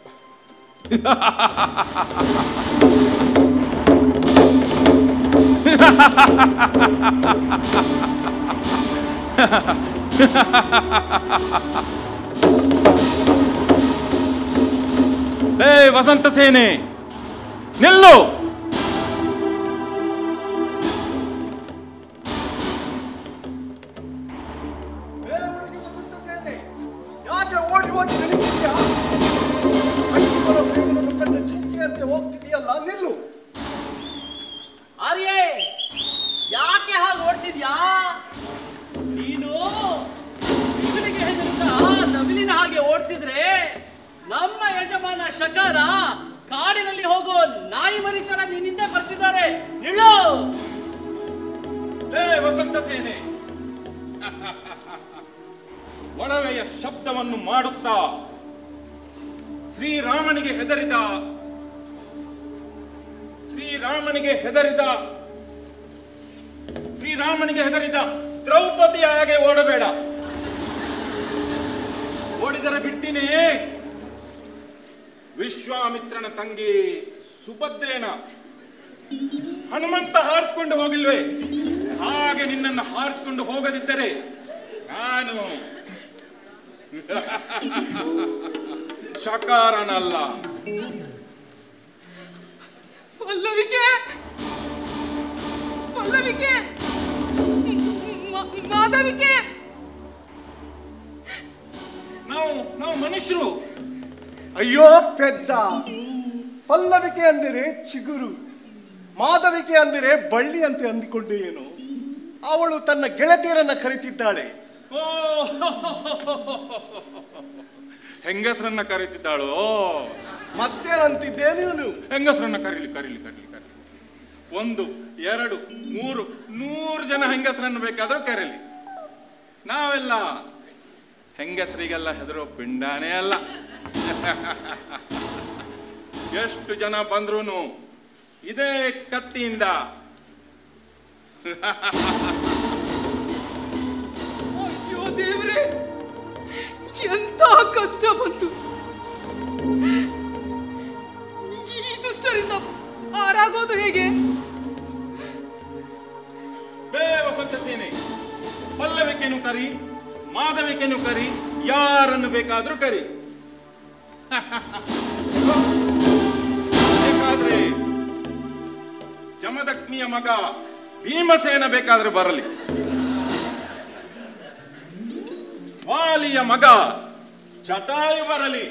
ಏ ವಸಂತ ಸೇನೆ ನಿಲ್ಲು ಬೇರೆಯವರಿಗೆ ವಸಂತ ಸೇನೆ ಯಾಕೆ ಓಡಿ ಹೋಗಿ ನಿನಗಿದೆಯಾ ಹಕ್ಕಿಗಳ ಪ್ರೇಮವನ್ನು ಕಂಡ ಜಿಂಕೆಯಂತೆ ಹೋಗ್ತಿದೆಯಲ್ಲ ನಿಲ್ಲು ಆರ್ಯೇ ಯಾಕೆ ಹಾಗೆ ಓಡ್ತಿದ್ಯಾ ನೀನು ಬಿಸಿಲಿಗೆ ಹೆದರಿದ ನವಿಲಿನ ಹಾಗೆ ಓಡ್ತಿದ್ರೆ ನಮ್ಮ ಯಜಮಾನ ಶಕಾರ ಕಾಡಿನಲ್ಲಿ ಹೋಗೋ ನಾಯಿ ಮರಿ ತರ ನಿನ್ನಿಂದ ಬರ್ತಿದ್ದಾರೆ ನಿಲ್ಲು ಏ ವಸಂತ ಸೇನೆ ಒಡವೆಯ ಶಬ್ದವನ್ನು ಮಾಡುತ್ತಾ ಶ್ರೀರಾಮನಿಗೆ ಹೆದರಿದ ಶ್ರೀರಾಮನಿಗೆ ಹೆದರಿದ ಶ್ರೀರಾಮನಿಗೆ ಹೆದರಿದ ದ್ರೌಪದಿಯ ಹಾಗೆ ಓಡಬೇಡ ಓಡಿದರೆ ಬಿಡ್ತೀನಿ ವಿಶ್ವಾಮಿತ್ರನ ತಂಗಿ ಸುಭದ್ರೇನ ಹನುಮಂತ ಹಾರಿಸ್ಕೊಂಡು ಹೋಗಿಲ್ವೇ ಹಾಗೆ ನಿನ್ನನ್ನು ಹಾರಿಸ್ಕೊಂಡು ಹೋಗದಿದ್ದರೆ ನಾನು ಶಕಾರನಲ್ಲ ಪಲ್ಲವಿಗೆ ಪಲ್ಲವಿಗೆ ಮ- ಮಾಧವಿಗೆ ನಾವು ನಾವು ಮನುಷ್ಯರು ಅಯ್ಯೋ ಪೆದ್ದ ಪಲ್ಲವಿಕೆ ಅಂದರೆ ಚಿಗುರು ಮಾಧವಿಕೆ ಅಂದರೆ ಬಳ್ಳಿ ಅಂತ ಅಂದುಕೊಂಡೆ ಏನು ಅವಳು ತನ್ನ ಗೆಳತಿಯರನ್ನ ಕರೀತಿದ್ದಾಳೆ ಓ ಹೆಂಗಸರನ್ನ ಕರೀತಿದ್ದಾಳೋ ಮತ್ತೇನಂತಿದ್ದೆ ನೀನು ಹೆಂಗಸರನ್ನ ಕರೀಲಿ ಕರೀಲಿ ಕರೀಲಿ ಕರೀಲಿ ಒಂದು ಎರಡು ಮೂರು ನೂರು ಜನ ಹೆಂಗಸರನ್ನು ಬೇಕಾದ್ರೂ ಕರೀಲಿ ನಾವೆಲ್ಲ ಹೆಂಗಸರಿಗೆಲ್ಲ ಹೆದರೋ ಪಿಂಡಾನೇ ಅಲ್ಲ ಎಷ್ಟು ಜನ ಬಂದ್ರೂ ಇದೇ ಕತ್ತಿಯಿಂದ ಅಯ್ಯೋ ದೇವ್ರೆ ಎಂತ ಕಷ್ಟ ಬಂತು ಈ ದುಷ್ಟರಿಂದ ಪಾರಾಗೋದು ಹೇಗೆ ಬೇ ವಸಂತ ಸೇನೆ ಪಲ್ಲವಿಕೆನು ಕರಿ ಮಾಧವಿಕೆನು ಕರಿ ಯಾರನ್ನು ಬೇಕಾದ್ರೂ ಕರಿ ಬೇಕಾದ್ರೆ ಜಮದಗ್ನಿಯ ಮಗ ಭೀಮಸೇನ ಬೇಕಾದ್ರೆ ಬರಲಿ ವಾಲಿಯ ಮಗ ಜಟಾಯು ಬರಲಿ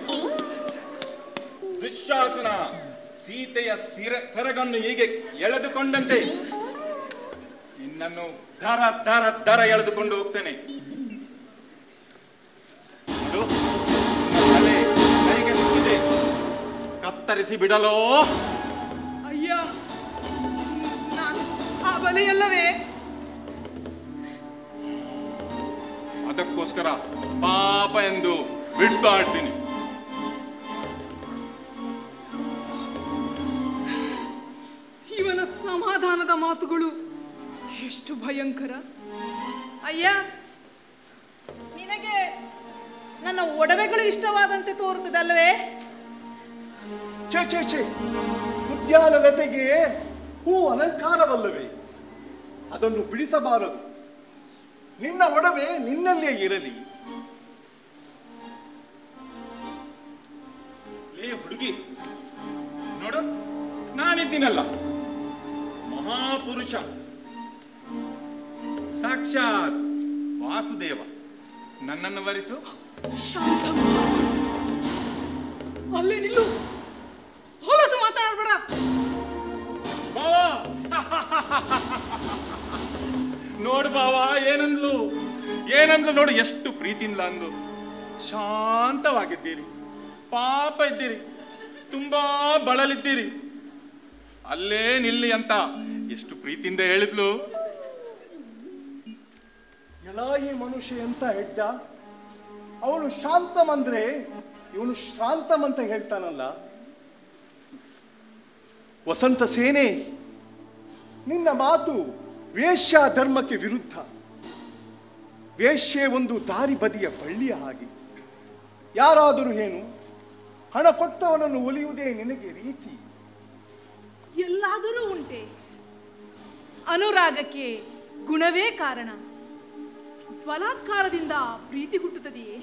ದುಶ್ಯಾಸನ ಸೀತೆಯ ಸಿರ ಸೆರಗನ್ನು ಹೀಗೆ ಎಳೆದುಕೊಂಡಂತೆ ನಿನ್ನನ್ನು ದರ ದರ ದರ ಎಳೆದುಕೊಂಡು ಹೋಗ್ತೇನೆ ಅದು ನಿನ್ನ ತಲೆ ಕೈಗೆ ಸಿಕ್ಕಿದೆ ಕತ್ತರಿಸಿ ಬಿಡಲೋ ಅಯ್ಯ ನಾನು ಆ ಬಲೆಯಲ್ಲವೇ ಅದಕ್ಕೋಸ್ಕರ ಪಾಪ ಎಂದು ಬಿಡ್ತಾ ಇರ್ತೀನಿ ಇವನ ಸಮಾಧಾನದ ಮಾತುಗಳು ಎಷ್ಟು ಭಯಂಕರ ಅಯ್ಯ ನಿನಗೆ ನನ್ನ ಒಡವೆಗಳು ಇಷ್ಟವಾದಂತೆ ತೋರುತ್ತದಲ್ವೇ ಛೇ ಛೇ ಛೇ ಉದ್ಯಾನಲತೆಗೆ ಹೂ ಅಲಂಕಾರವಲ್ಲವೇ ಅದನ್ನು ಬಿಡಿಸಬಾರದು ನಿನ್ನ ಒಡವೆ ನಿನ್ನಲ್ಲೇ ಇರಲಿ ಲೇ ಹುಡುಗಿ ನೋಡು ನಾನಿದ್ದೀನಲ್ಲ ಮಹಾಪುರುಷ ಸಾಕ್ಷಾತ್ ವಾಸುದೇವ ನನ್ನನ್ನು ವರಿಸು ಶಾಂತ ಅಲ್ಲೇ ನಿಲ್ಲು ಹೊಲಸು ಮಾತಾಡಬೇಡ ಬಾವಾ ನೋಡು ಬಾವ ಏನಂದ್ಲು ಏನಂದ್ಲು ನೋಡು ಎಷ್ಟು ಪ್ರೀತಿಯಿಂದ ಅಂದ್ಲು ಶಾಂತವಾಗಿದ್ದೀರಿ ಪಾಪ ಇದ್ದೀರಿ ತುಂಬಾ ಬಳಲಿದ್ದೀರಿ ಅಲ್ಲೇ ನಿಲ್ಲಿ ಅಂತ ಎಷ್ಟು ಪ್ರೀತಿಯಿಂದ ಹೇಳಿದ್ಲು ಎಲ್ಲ ಈ ಮನುಷ್ಯ ಎಂತ ಹೆಡ್ಡ ಅವಳು ಶಾಂತಂ ಅಂದ್ರೆ ಇವನು ಶಾಂತಂ ಅಂತ ಹೇಳ್ತಾನಲ್ಲ ವಸಂತ ಸೇನೆ ನಿನ್ನ ಮಾತು ವೇಶ್ಯ ಧರ್ಮಕ್ಕೆ ವಿರುದ್ಧ ವೇಶ್ಯೆ ಒಂದು ದಾರಿ ಬದಿಯ ಬಳ್ಳಿಯ ಹಾಗೆ ಯಾರಾದರೂ ಏನು ಹಣ ಕೊಟ್ಟವನನ್ನು ಒಲಿಯುವುದೇ ನಿನಗೆ ರೀತಿ ಎಲ್ಲಾದರೂ ಉಂಟೆ ಅನುರಾಗಕ್ಕೆ ಗುಣವೇ ಕಾರಣ ಬಲಾತ್ಕಾರದಿಂದ ಪ್ರೀತಿ ಹುಟ್ಟುತ್ತದೆಯೇ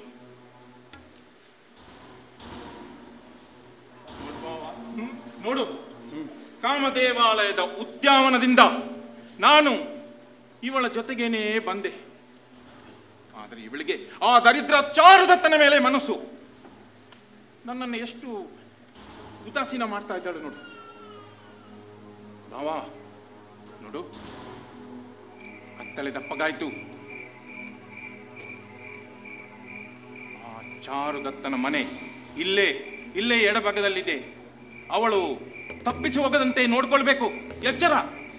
ಹ್ಮ್? ನೋಡು ಕಾಮದೇವಾಲಯದ ಉದ್ಯಾನವನದಿಂದ ನಾನು ಇವಳ ಜೊತೆಗೇನೇ ಬಂದೆ ಆದರೆ ಇವಳಿಗೆ ಆ ದರಿದ್ರ ಚಾರುದತ್ತನ ಮೇಲೆ ಮನಸ್ಸು ನನ್ನನ್ನು ಎಷ್ಟು ಉದಾಸೀನ ಮಾಡ್ತಾ ಇದ್ದಾಳೆ ನೋಡು ಭಾವ ನೋಡು ಕತ್ತಲೆ ದಪ್ಪಗಾಯ್ತು ಆ ಚಾರುದತ್ತನ ಮನೆ ಇಲ್ಲೇ ಇಲ್ಲೇ ಎಡಭಾಗದಲ್ಲಿದೆ ಅವಳು ತಪ್ಪಿಸಿ ಹೋಗದಂತೆ ನೋಡ್ಕೊಳ್ಬೇಕು ಎಚ್ಚರ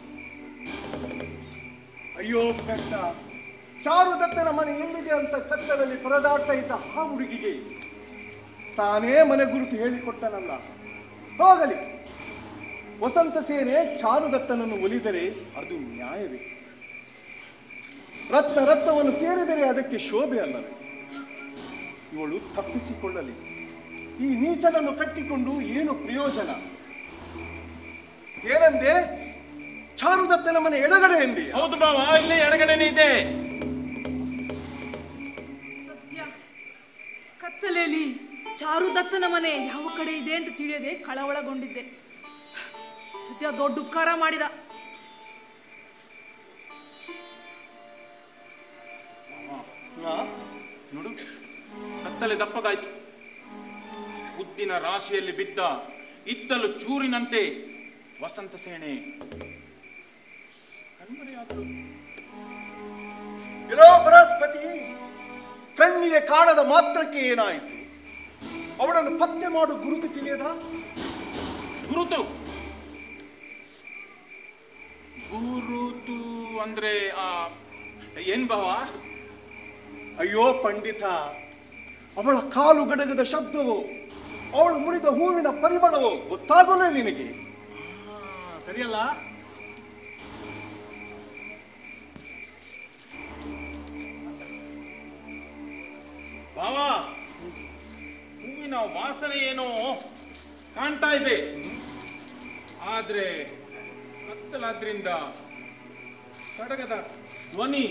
ಅಯ್ಯೋ ಕಷ್ಟ ಚಾರುದತ್ತನ ಮನೆ ಎಲ್ಲಿದೆ ಅಂತ ಕತ್ತಲಲ್ಲಿ ಪರದಾಡ್ತಾ ಇದ್ದ ಆ ಹುಡುಗಿಗೆ ತಾನೇ ಮನೆ ಗುರುತು ಹೇಳಿಕೊಟ್ಟನಲ್ಲ ಹೋಗಲಿ ವಸಂತ ಸೇನೆ ಚಾರುದತ್ತನನ್ನು ಒಲಿದರೆ ಅದು ನ್ಯಾಯವೇ ರತ್ನ ರತ್ನವನ್ನು ಸೇರಿದರೆ ಅದಕ್ಕೆ ಶೋಭೆ ಅಲ್ಲವೇ ಇವಳು ತಪ್ಪಿಸಿಕೊಳ್ಳಲಿ ಈ ನೀಚನನ್ನು ಕಟ್ಟಿಕೊಂಡು ಏನು ಪ್ರಯೋಜನ ಏನಂದೆ ಚಾರುದತ್ತನ ಮನೆ ಎಡಗಡೆ ಎಂದಿ ಹೌದು ಬಾವ ಇಲ್ಲಿ ಎಡಗಡೆನೇ ಇದೆ ಸತ್ಯ ಕತ್ತಲೆಯಲ್ಲಿ ಚಾರುದತ್ತನ ಮನೆ ಯಾವ ಕಡೆ ಇದೆ ಅಂತ ತಿಳಿಯದೆ ಕಳವಳಗೊಂಡಿದ್ದೆ ಸದ್ಯ ದೊಡ್ಡ ಉಪಕಾರ ಮಾಡಿದ ಆ? ನೋಡು ಕತ್ತಲೆ ದಪ್ಪಗಾಯ್ತು ಉದ್ದಿನ ರಾಶಿಯಲ್ಲಿ ಬಿದ್ದ ಇತ್ತಲು ಚೂರಿನಂತೆ ವಸಂತ ಸೇನೆ ಕಣ್ಮರೆಯಾದರು ಇರೋ ಬೃಹಸ್ಪತಿ ಕಣ್ಣಿಗೆ ಕಾಣದ ಮಾತ್ರಕ್ಕೆ ಏನಾಯಿತು ಅವಳನ್ನು ಪತ್ತೆ ಮಾಡು ಗುರುತು ತಿಳಿಯದ ಗುರುತು ಗುರುತು ಅಂದ್ರೆ ಆ ಏನ್ ಭಾವ ಅಯ್ಯೋ ಪಂಡಿತ ಅವಳ ಕಾಲು ಗಡಗದ ಶಬ್ದವು ಅವಳು ಮುಡಿದ ಹೂವಿನ ಪರಿಮಳವು ಗೊತ್ತಾಗಲೇ ನಿನಗೆ ಸರಿಯಲ್ಲ ಭಾವ ಹೂವಿನ ವಾಸನೆ ಏನೋ ಕಾಣ್ತಾ ಇದೆ ಆದ್ರೆ ಕತ್ತಲಾದ್ರಿಂದ ಸಡಗದ ಧ್ವನಿ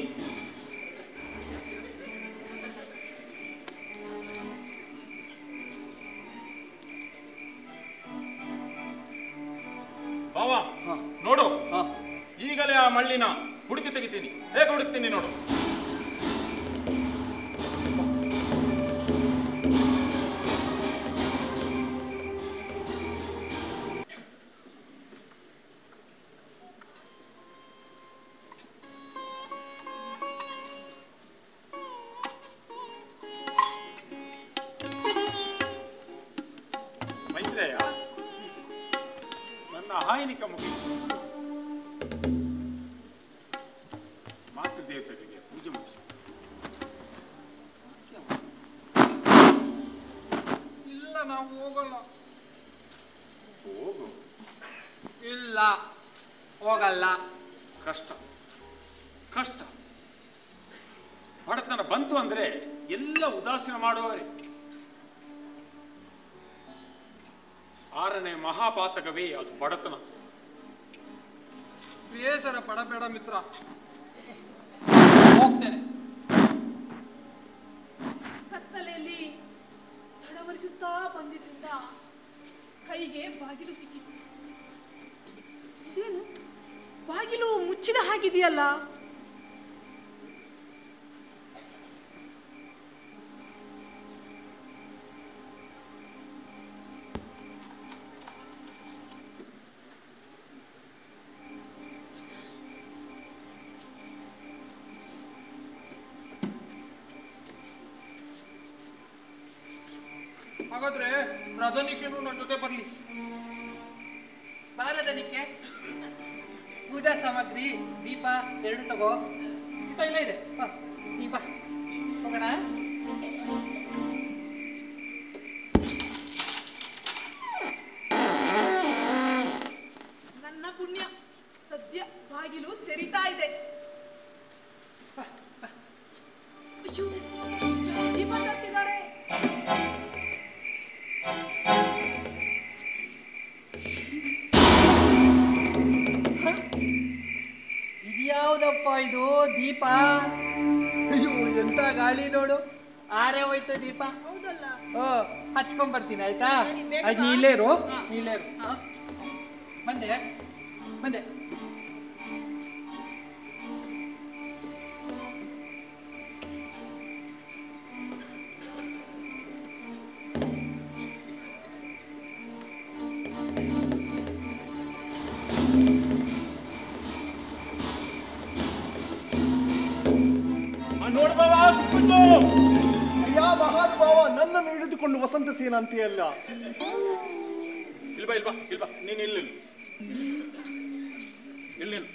ಭಾವ ನೋಡು ಈಗಲೇ ಆ ಮಳ್ಳಿನ ಹುಡುಕಿ ತೆಗಿತೀನಿ ಹೇಗೆ ಹುಡುಕ್ತೀನಿ ನೋಡು ಮೈತ್ರೇಯ ನನ್ನ ಹಾಯನಿಕ ಮುಗಿಯಿತು ಮಾತೃದೇವತೆಗಳಿಗೆ ಪೂಜೆ ಮುಗಿಸಿ ಇಲ್ಲ ನಾವು ಹೋಗಲ್ಲ ಹೋಗು ಇಲ್ಲ ಹೋಗಲ್ಲ ಕಷ್ಟ ಕಷ್ಟ ಬಡತನ ಬಂತು ಅಂದ್ರೆ ಎಲ್ಲ ಉದಾಸೀನ ಮಾಡುವವರೇ ಆರನೇ ಮಹಾಪಾತಕವೇ ಅದು ಬಡತನ ಬೇಸರ ಪಡಬೇಡ ಮಿತ್ರ ಹೋಗ್ತೇನೆ ಕತ್ತಲೆಯಲ್ಲಿ ತಡವರಿಸುತ್ತಾ ಬಂದಿದ್ರಿಂದ ಕೈಗೆ ಬಾಗಿಲು ಸಿಕ್ಕಿತು ಇದೇನು ಬಾಗಿಲು ಮುಚ್ಚಿದ ಹಾಗಿದೆಯಲ್ಲ ಹಾಗಾದ್ರೆ ರಥನಿಕೆನು ನನ್ನ ಜೊತೆ ಬರ್ಲಿ ಬಾರದನಿಕೆ ಪೂಜಾ ಸಾಮಗ್ರಿ ದೀಪ ಎರಡು ತಗೋ ದೀಪ ಇಲ್ಲ ಇದೆ ಬಾ ನೀ ಬಾ ಹೋಗೋಣ ನನ್ನ ಪುಣ್ಯ ಸದ್ಯ ಬಾಗಿಲು ತೆರಿತಾ ಇದೆ ಅಯ್ಯೋ ಯಾರು ದೀಪ ತರ್ತಿದ್ದಾರೆ ಇದ್ಯಾವ್ದಪ್ಪ ಇದು ದೀಪ ಅಯ್ಯೋ ಎಂತ ಗಾಳಿ ನೋಡು ಆರೇ ಹೋಯ್ತು ದೀಪ ಹೌದಲ್ಲ ಓ ಹಚ್ಕೊಂಡ್ ಬರ್ತೀನಿ ಆಯ್ತಾ ನೀನ್ ಬೇಗ ಆಯ್ತು ನೀ ಬಾ. ಇಲ್ಲೇ ಇರು ಹಾ. ನೀ ಇಲ್ಲೇ ಇರು ಹಾ. ಬಂದೆ ಬಂದೆ ನೋಡು ಬಾವ ಸಿಕ್ಬಿಟ್ಟು ಅಯ್ಯ ಮಹಾನುಭಾವ ನನ್ನನ್ನು ಹಿಡಿದುಕೊಂಡು ವಸಂತ ಸೇನ ಅಂತೆಯಲ್ಲ ಇಲ್ಬಾ ಇಲ್ಬಾ ಇಲ್ಬಾ ನೀನು ಇಲ್ಲಿ ಇಲ್ಲಿ ನಿಲ್ಲು.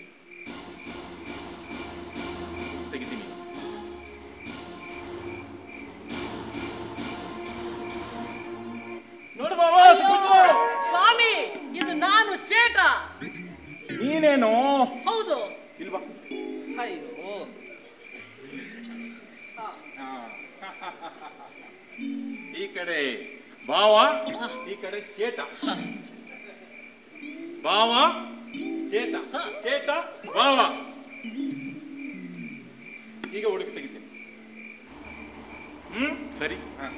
ತೆಗಿತೀನಿ ನೋಡು ಬಾವ ಸಿಕ್ಬಿಟ್ಟು ಸ್ವಾಮಿ ಇದು ನಾನು ಚೇಟ ನೀನೇನು ಹೌದು ಇಲ್ವಾ ಅಯ್ಯೋ ಈ ಕಡೆ ಭಾವ ಈ ಕಡೆ ಚೇಟ ಭಾವ ಚೇಟ ಚೇಟ ಭಾವ ಈಗ ಹುಡುಕಿ ತೆಗಿತೀನಿ ಹ್ಮ್ ಸರಿ ಹ.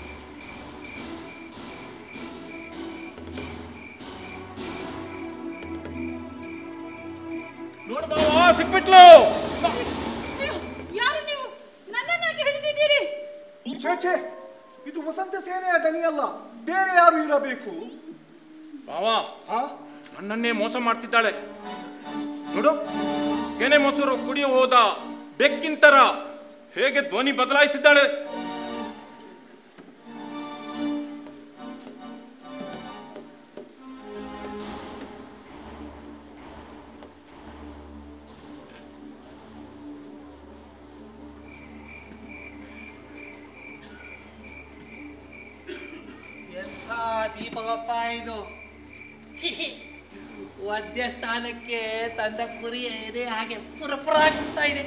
ನೋಡು ಭಾವ ಸಿಕ್ಬಿಟ್ಲು ಅಯ್ಯೋ, ಯಾರು ನೀವು ನನ್ನನ್ನಾಗಿ ಹಿಡಿದಿದ್ದೀರಿ ಛೇ ಛೇ ಇದು ವಸಂತ ಸೇನೆಯ ದನಿಯಲ್ಲ ಬೇರೆ ಯಾರು ಇರಬೇಕು ಭಾವ ಆ ನನ್ನನ್ನೇ ಮೋಸ ಮಾಡ್ತಿದ್ದಾಳೆ ನೋಡು ಕೆನೆ ಮೊಸರು ಕುಡಿಯ ಹೋದ ಬೆಕ್ಕಿಂತರ ಹೇಗೆ ಧ್ವನಿ ಬದಲಾಯಿಸಿದ್ದಾಳೆ ಎಂಥ ದೀಪವಪ್ಪ ಇದು ವದ್ಯ ಸ್ಥಾನಕ್ಕೆ ತಂದ ಕುರಿ ಇದೆ ಹಾಗೆ ಪುರಪುರ ಆಗ್ತಾ ಇದೆ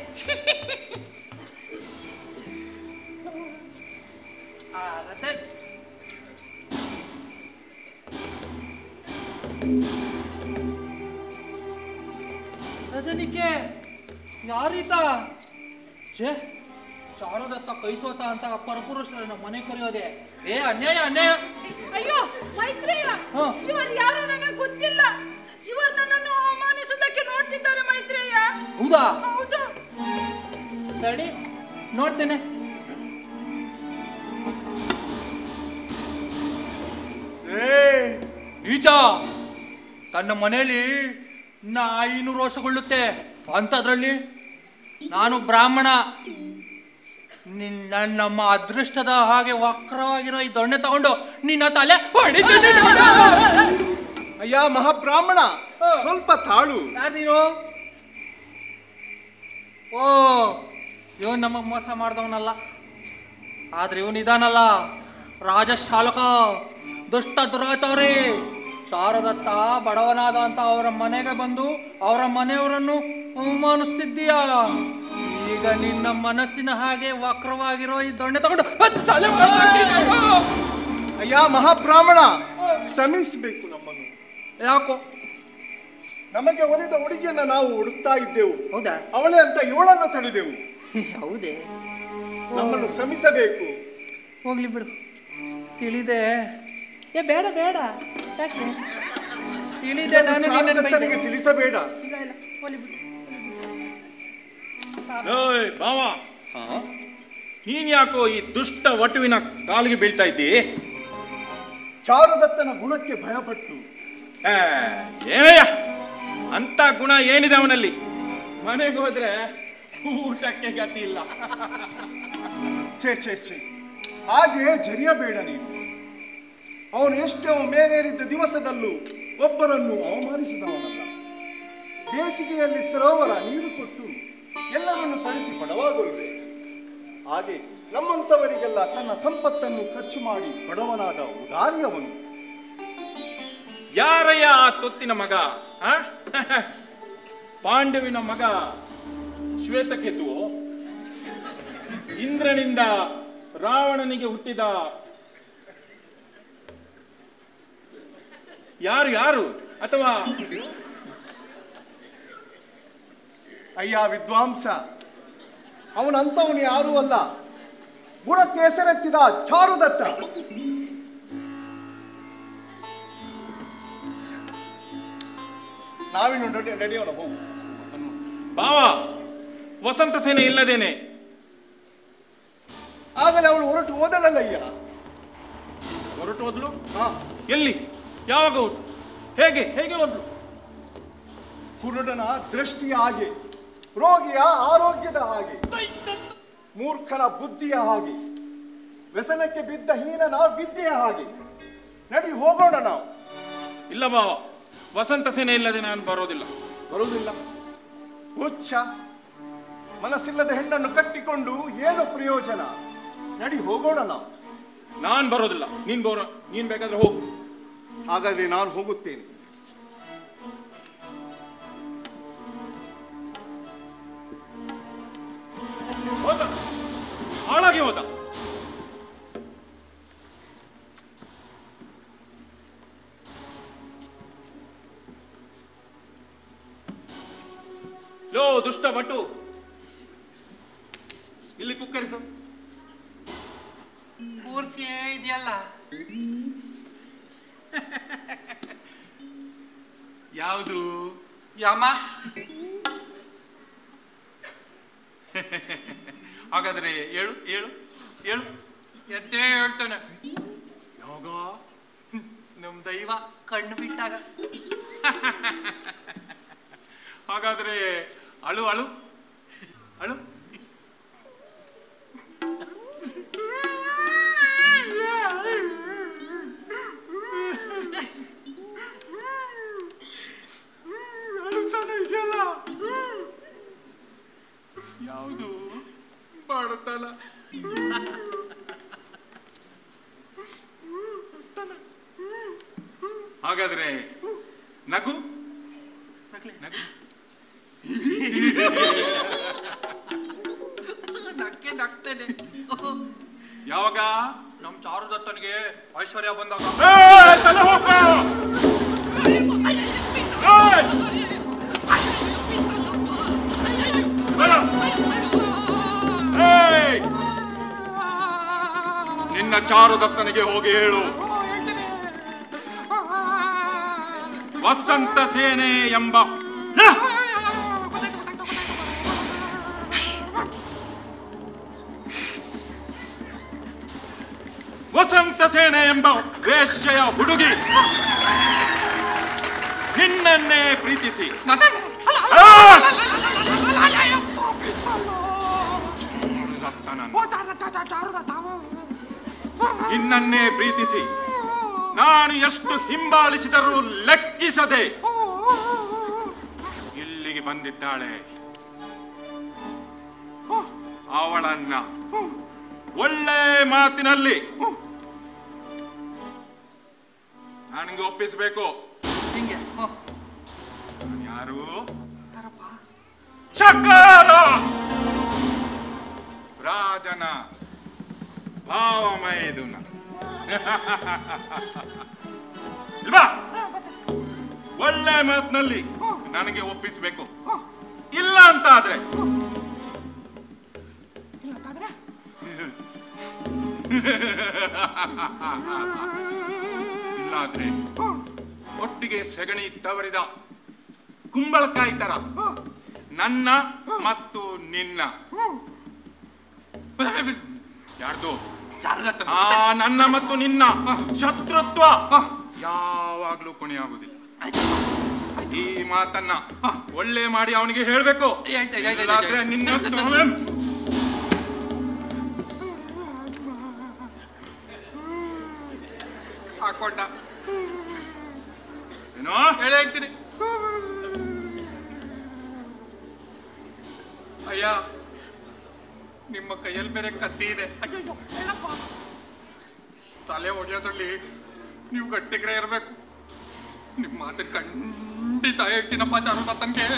ಆ, ರತನ್. ರತನಿಕೆ ಯಾರೀತ ಛೇ ಚಾರುದತ್ತ ಕೈಸೋತ ಅಂತ ಪರಪುರುಷರನ್ನ ಮನೆ ಕರೆಯೋದೆ ಏ ಅನ್ಯಾಯ ಅನ್ಯಾಯ ಅಯ್ಯೋ ಮೈತ್ರೇಯ ಹಾ. ಇವರು ಯಾರು ನನಗೆ ಗೊತ್ತಿಲ್ಲ ಇವರು ನನ್ನನ್ನು ಅವಮಾನಿಸುವುದಕ್ಕೆ ನೋಡ್ತಿದ್ದಾರೆ ಮೈತ್ರೇಯ ಹೌದಾ ಹೌದು ತಡಿ ನೋಡ್ತೇನೆ ಏ ಈಚ ತನ್ನ ಮನೆಯಲ್ಲಿ ನಾಯಿನು ರೋಷಗೊಳ್ಳುತ್ತೆ ಅಂಥದ್ರಲ್ಲಿ ನಾನು ಬ್ರಾಹ್ಮಣ ನಿನ್ನ ನಮ್ಮ ಅದೃಷ್ಟದ ಹಾಗೆ ವಕ್ರವಾಗಿರೋ ಈ ದೊಣ್ಣೆ ತಗೊಂಡು ನಿನ್ನ ತಲೆ ಹೊಡಿತೀನಿ ನಾನು. ಅಯ್ಯ ಮಹಾಬ್ರಾಹ್ಮಣ ಸ್ವಲ್ಪ ತಾಳು ಯಾರು ನೀನು ಓ ಇವನ್ ನಮಗ್ ಮೋಸ ಮಾಡ್ದವನಲ್ಲ ಆದ್ರೆ ಇವನ್ ಇದಾನಲ್ಲ ರಾಜಶಾಲಕ ದುಷ್ಟ ದುರಾಚಾರಿ ಶಾರದತ್ತ ಬಡವನಾದ ಅಂತ ಅವರ ಮನೆಗೆ ಬಂದು ಅವರ ಮನೆಯವರನ್ನು ಅವಮಾನಿಸ್ತಿದ್ದೀಯ ಈಗ ನಿನ್ನ ಮನಸ್ಸಿನ ಹಾಗೆ ವಕ್ರವಾಗಿರೋ ಈ ದೊಣ್ಣೆ ತಗೊಂಡು ತಲೆ ಒಳಗೆ ಹಾಕ್ತೀನಿ ನಾನು. ಅಯ್ಯ ಮಹಾಬ್ರಾಹ್ಮಣ ಕ್ಷಮಿಸಬೇಕು ನಮ್ಮನ್ನು ಯಾಕೋ ನಮಗೆ ಒಲಿದ ಹುಡುಗಿಯನ್ನ ನಾವು ಹುಡುಕ್ತಾ ಇದ್ದೆವು ಹೌದಾ ಅವಳೇ ಅಂತ ಇವಳನ್ನು ತಡೆದೆವು ಹೌದೇ ನಮ್ಮನ್ನು ಕ್ಷಮಿಸಬೇಕು ಹೋಗ್ಲಿ ಬಿಡು ತಿಳಿದೆ ಏ ಬೇಡ ಬೇಡ ಯಾಕೆ ತಿಳಿದೆ ನಾನು ನಿನ್ನನ್ನು ಚಾರುದತ್ತನಿಗೆ ಬೈದೆ. ತಿಳಿಸಬೇಡ ಇಲ್ಲ ಇಲ್ಲ ಹೋಗ್ಲಿ ಬಿಡು ಏಯ್ ಭಾವ ನೀನ್ ಯಾಕೋ ಈ ದುಷ್ಟ ವಟುವಿನ ಕಾಲಿಗೆ ಬೀಳ್ತಾ ಇದ್ದಿ ಚಾರುದತ್ತನ ಗುಣಕ್ಕೆ ಭಯಪಟ್ಟು ಏ, ಏನಯ್ಯ ಅಂತ ಗುಣ ಏನಿದೆ ಅವನಲ್ಲಿ ಮನೆಗೆ ಹೋದ್ರೆ ಊಟಕ್ಕೆ ಗತಿ ಇಲ್ಲ ಛೇ ಛೇ ಛೇ ಹಾಗೆ ಜರಿಯಬೇಡ ನೀನು ಅವನು ಎಷ್ಟೋ ಮೇಲೇರಿದ್ದ ದಿವಸದಲ್ಲೂ ಒಬ್ಬರನ್ನು ಅವಮಾನಿಸಿದವನಲ್ಲ ಬೇಸಿಗೆಯಲ್ಲಿ ಸರೋವರ ನೀರು ಕೊಟ್ಟು ಎಲ್ಲರನ್ನು ತರಿಸಿ ಬಡವಾಗೊಲ್ವೆ ಹಾಗೆ ನಮ್ಮಂಥವರಿಗೆಲ್ಲ ತನ್ನ ಸಂಪತ್ತನ್ನು ಖರ್ಚು ಮಾಡಿ ಬಡವನಾದ ಉದಾರಿಯವನು ಯಾರಯ್ಯ ಆ ತೊತ್ತಿನ ಮಗ ಆ? ಪಾಂಡವಿನ ಮಗ ಶ್ವೇತಕೇತು ಇಂದ್ರನಿಂದ ರಾವಣನಿಗೆ ಹುಟ್ಟಿದ ಯಾರು ಯಾರು ಅಥವಾ ಅಯ್ಯ ವಿದ್ವಾಂಸ ಅವನಂಥವನು ಯಾರೂ ಅಲ್ಲ ಗುಣಕ್ಕೆ ಹೆಸರೆತ್ತಿದ ಚಾರುದತ್ತ ನಾವಿನ್ನು ನಡೆ- ನಡೆಯೋಣ ಹೋಗು ಭಾವ ವಸಂತ ಸೇನೆ ಇಲ್ಲದೇನೆ ಆಗಲೇ ಅವಳು ಹೊರಟು ಹೋದಳಲ್ಲಯ್ಯ ಹೊರಟು ಹೋದ್ಲು ಹಾ ಎಲ್ಲಿ ಯಾವಾಗ ಹೋದ್ಲು ಹೇಗೆ ಹೇಗೆ ಹೋದ್ಲು ಕುರುಡನ ದೃಷ್ಟಿಯ ಹಾಗೆ ರೋಗಿಯ ಆರೋಗ್ಯದ ಹಾಗೆ ಮೂರ್ಖನ ಬುದ್ಧಿಯ ಹಾಗೆ ವ್ಯಸನಕ್ಕೆ ಬಿದ್ದ ಹೀನನ ವಿದ್ಯೆಯ ಹಾಗೆ ನಡಿ ಹೋಗೋಣ ನಾವು ಇಲ್ಲ ಭಾವ ವಸಂತ ಸೇನೆ ಇಲ್ಲದೆ ನಾನು ಬರೋದಿಲ್ಲ ಬರುವುದಿಲ್ಲ ಹುಚ್ಚ ಮನಸ್ಸಿಲ್ಲದ ಹೆಣ್ಣನ್ನು ಕಟ್ಟಿಕೊಂಡು ಏನು ಪ್ರಯೋಜನ ನಡಿ ಹೋಗೋಣ ನಾವು ನಾನ್ ಬರೋದಿಲ್ಲ ನೀನ್ ಬರೋ ನೀನ್ ಬೇಕಾದ್ರೆ ಹೋಗು ಹಾಗಾದ್ರೆ ನಾನು ಹೋಗುತ್ತೇನೆ ಹೋದ ಹಾಳಾಗಿ ಹೋದ ಲೋ ದುಷ್ಟ ಭಟು ಇಲ್ಲಿ ಕುಕ್ಕರಿಸು ಕೂರ್ಸಿಯೇ ಇದೆಯಲ್ಲ ಯಾವುದು ಯಮ ಹಾಗಾದ್ರೆ ಏಳು ಏಳು ಏಳು ಎದ್ದೇ ಹೇಳ್ತಾನೆ ಯಾವಾಗ ನಮ್ ದೈವ ಕಣ್ಣು ಬಿಟ್ಟಾಗ ಹಾಗಾದ್ರೆ ಅಳು ಅಳು ಅಳು ಅಳುತ್ತಾನೆ ಇದೆಯಲ್ಲ ಯಾವುದು ಬಡತನ ಹಾಗಾದ್ರೆ ನಗು ನಗು ನಕ್ಕೆ ನಗ್ತೇನೆ ಯಾವಾಗ ನಮ್ ಚಾರುದತ್ತನಿಗೆ ಐಶ್ವರ್ಯ ಬಂದಾಗ ಏಯ್, ತಲೆ ಹೋಗು! ಏಯ್! ಬೇಡ! ಏಯ್! ನಿನ್ನ ಚಾರುದತ್ತನಿಗೆ ಹೋಗಿ ಹೇಳು ವಸಂತ ಸೇನೆ ಎಂಬ ಹ! ವಸಂತ ಸೇನೆ ಎಂಬ ವೇಶ್ಯೆಯ ಹುಡುಗಿ ನಿನ್ನನ್ನೇ ಪ್ರೀತಿಸಿ ಆ! ಚಾರುದತ್ತನನ್ನು. ನಿನ್ನನ್ನೇ ಪ್ರೀತಿಸಿ ನಾನು ಎಷ್ಟು ಹಿಂಬಾಲಿಸಿದರೂ ಲೆಕ್ಕಿಸದೆ ಇಲ್ಲಿಗೆ ಬಂದಿದ್ದಾಳೆ ಅವಳನ್ನ ಒಳ್ಳೆ ಮಾತಿನಲ್ಲಿ ನನಗೆ ಒಪ್ಪಿಸಬೇಕು ಹಿಂಗೆ ಹ್ಮ್. ಯಾರು ಚಕಾರ ರಾಜನ ಭಾವಮೈದುನ ಇಲ್ವಾ ಒಳ್ಳೆ ಮಾತಿನಲ್ಲಿ ನನಗೆ ಒಪ್ಪಿಸಬೇಕು ಇಲ್ಲ ಅಂತ ಆದ್ರೆ ಇಲ್ಲಾದ್ರೆ ಒಟ್ಟಿಗೆ ಸೆಗಣಿ ತವರಿದ ಕುಂಬಳಕಾಯಿ ತರ ನನ್ನ ಮತ್ತು ನಿನ್ನ ಯಾರ್ದು ಚಾರುದತ್ತನ ಆ ನನ್ನ ಮತ್ತು ನಿನ್ನ ಶತ್ರುತ್ವ ಯಾವಾಗ್ಲೂ ಕೊನೆಯಾಗುವುದಿಲ್ಲ ಈ ಮಾತನ್ನ ಒಳ್ಳೆ ಮಾಡಿ ಅವನಿಗೆ ಹೇಳ್ಬೇಕು ಹೇಳ್ತೆ, ಹೇಳ್ತೆ, ಇಲ್ಲಾದ್ರೆ ಹೇಳ್ತೆ. ನಿನ್ನ ಹಾಕೊಂಡ ಏನೋ ಹೇಳಿ ಹೇಳ್ತೀನಿ ಅಯ್ಯ ನಿಮ್ಮ ಕೈಯಲ್ಲಿ ಬೇರೆ ಕತ್ತಿ ಇದೆ ಅಯ್ಯಯ್ಯೋ, ಹೇಳಪ್ಪ. ತಲೆ ಒಡೆಯೋದ್ರಲ್ಲಿ ನೀವು ಗಟ್ಟಿಗ್ರೆ ಇರಬೇಕು ನಿಮ್ಮ ಮಾತಿನ ಖಂಡಿತ ಹೇಳ್ತೀನಪ್ಪ ಚಾರುದತ್ತನ್ಗೆ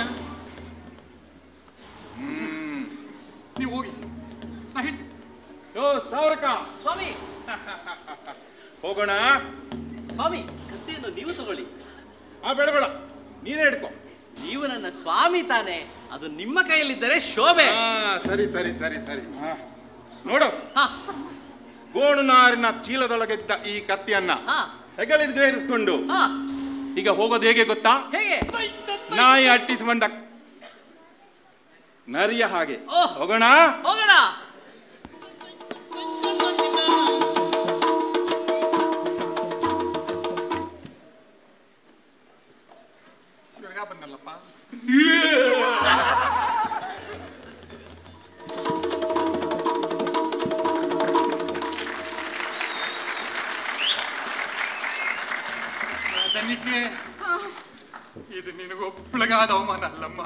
ಹ್ಮ್ ನೀವು ಹೋಗಿ ನಾ ಹೇಳ್ತೀನಿ ಯೋ ಸಾವರಕ ಸ್ವಾಮಿ ಹೋಗೋಣ ಸ್ವಾಮಿ ಕತ್ತೆಯನ್ನು ನೀವು ತಗೊಳ್ಳಿ ಆ ಬೇಡ ಬೇಡ ನೀನೇ ಹಿಡ್ಕೊ ನೀವು ನನ್ನ ಸ್ವಾಮಿ ತಾನೆ ಅದು ನಿಮ್ಮ ಕೈಯಲ್ಲಿದ್ದರೆ ಶೋಭೆ ಆ, ಸರಿ ಸರಿ ಸರಿ ಸರಿ ಆ. ನೋಡು ಹಾ ಗೋಣು ನಾರಿನ ಚೀಲದೊಳಗಿದ್ದ ಈ ಕತ್ತಿಯನ್ನ ಹಾ ಹೆಗಲಿಸ್ಕೊಂಡು ಹಾ ಈಗ ಹೋಗೋದು ಹೇಗೆ ಗೊತ್ತಾ ಹೇಗೆ ನಾಯಿ ಅಟ್ಟಿಸಿಕೊಂಡ ನರಿಯ ಹಾಗೆ ಓಹ್. ಹೋಗೋಣ ಹೋಗೋಣ ಇವಾಗ ಬಂದಲ್ಲಪ್ಪ ಅದನಿಗೆ ಇದು ನಿನಗೊಬ್ಬಳಿಗಾದ ಅವಮಾನ ಅಲ್ಲಮ್ಮ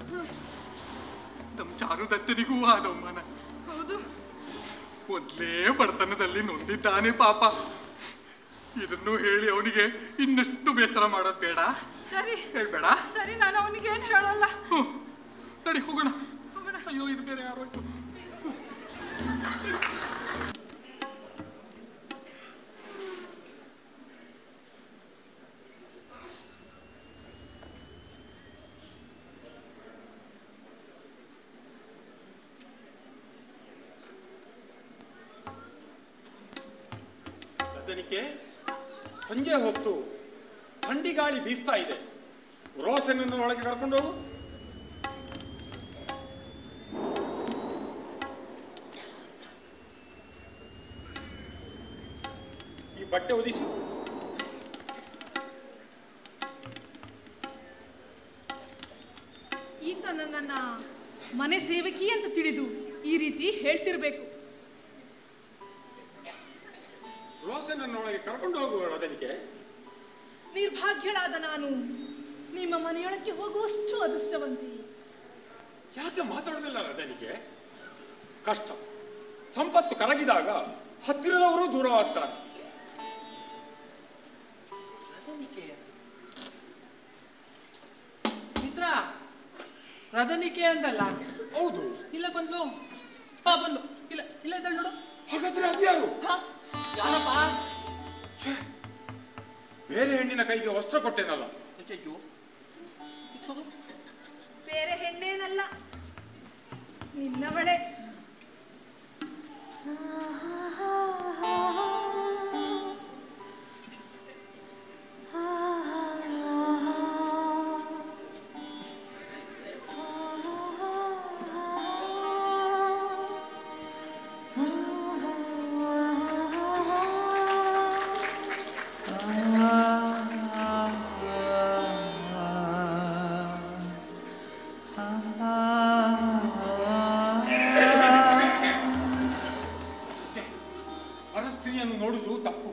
ತಮ್ಮ ಚಾರುದತ್ತನಿಗೂ ಆದ ಅವಮಾನ ಹೌದು ಮೊದ್ಲೇ ಬಡತನದಲ್ಲಿ ನೊಂದಿದ್ದಾನೆ ಪಾಪ ಇದನ್ನು ಹೇಳಿ ಅವನಿಗೆ ಇನ್ನಷ್ಟು ಬೇಸರ ಮಾಡೋದು ಬೇಡ ಸರಿ ಹೇಳ್ಬೇಡ ಸರಿ ನಾನು ಅವನಿಗೆ ಏನು ಹೇಳಲ್ಲ ಹ್ಮ್. ನಡಿ ಹೋಗೋಣ ಹೋಗೋಣ. ಅಯ್ಯೋ ಇದು ಬೇರೆ ಯಾರು ಅದನಿಕೆ ಸಂಜೆ ಹೊತ್ತು ಥಂಡಿ ಗಾಳಿ ಬೀಸ್ತಾ ಇದೆ ರೋಸನನ್ನು ಒಳಗೆ ಕರ್ಕೊಂಡು ಹೋಗು ಈ ಬಟ್ಟೆ ಒದಿಸು ಈತ ನನ್ನನ್ನ ಮನೆ ಸೇವಕಿ ಅಂತ ತಿಳಿದು ಈ ರೀತಿ ಹೇಳ್ತಿರ್ಬೇಕು ರೋಸನನ್ನು ಒಳಗೆ ಕರ್ಕೊಂಡು ಹೋಗುವ ಅದನಿಕೆ ನಿರ್ಭಾಗ್ಯಳಾದ ನಾನು ನಿಮ್ಮ ಮನೆಯೊಳಕ್ಕೆ ಹೋಗುವಷ್ಟು ಅದೃಷ್ಟವಂತಿ ಯಾಕೆ ಮಾತಾಡೋದಿಲ್ಲ ಅದನಿಗೆ ಕಷ್ಟ ಸಂಪತ್ತು ಕರಗಿದಾಗ ಹತ್ತಿರದವರು ದೂರವಾಗ್ತಾರೆ ಮಿತ್ರ ರದನಿಕೆ ಅಂದಲ್ಲ ಹೌದು ಇಲ್ಲ ಬಂದ್ಲು ಹಾ ಬಂದ್ಲು ಇಲ್ಲ ಇಲ್ಲ ಇದ್ದಾಳ್ ನೋಡು ಹಾಗಾದ್ರೆ ಅದ್ಯಾರು ಹಾ ಯಾರಪ್ಪ ಬೇರೆ ಹೆಣ್ಣಿನ ಕೈಗೆ ವಸ್ತ್ರ ಕೊಟ್ಟೇನಲ್ಲ ಅಯ್ಯಯ್ಯೋ ಬೇರೆ ಹೆಣ್ಣೇನಲ್ಲ ನಿನ್ನವಳೆ ಛೆ, ಪರಸ್ತ್ರೀಯನ್ನು ನೋಡುದು ತಪ್ಪು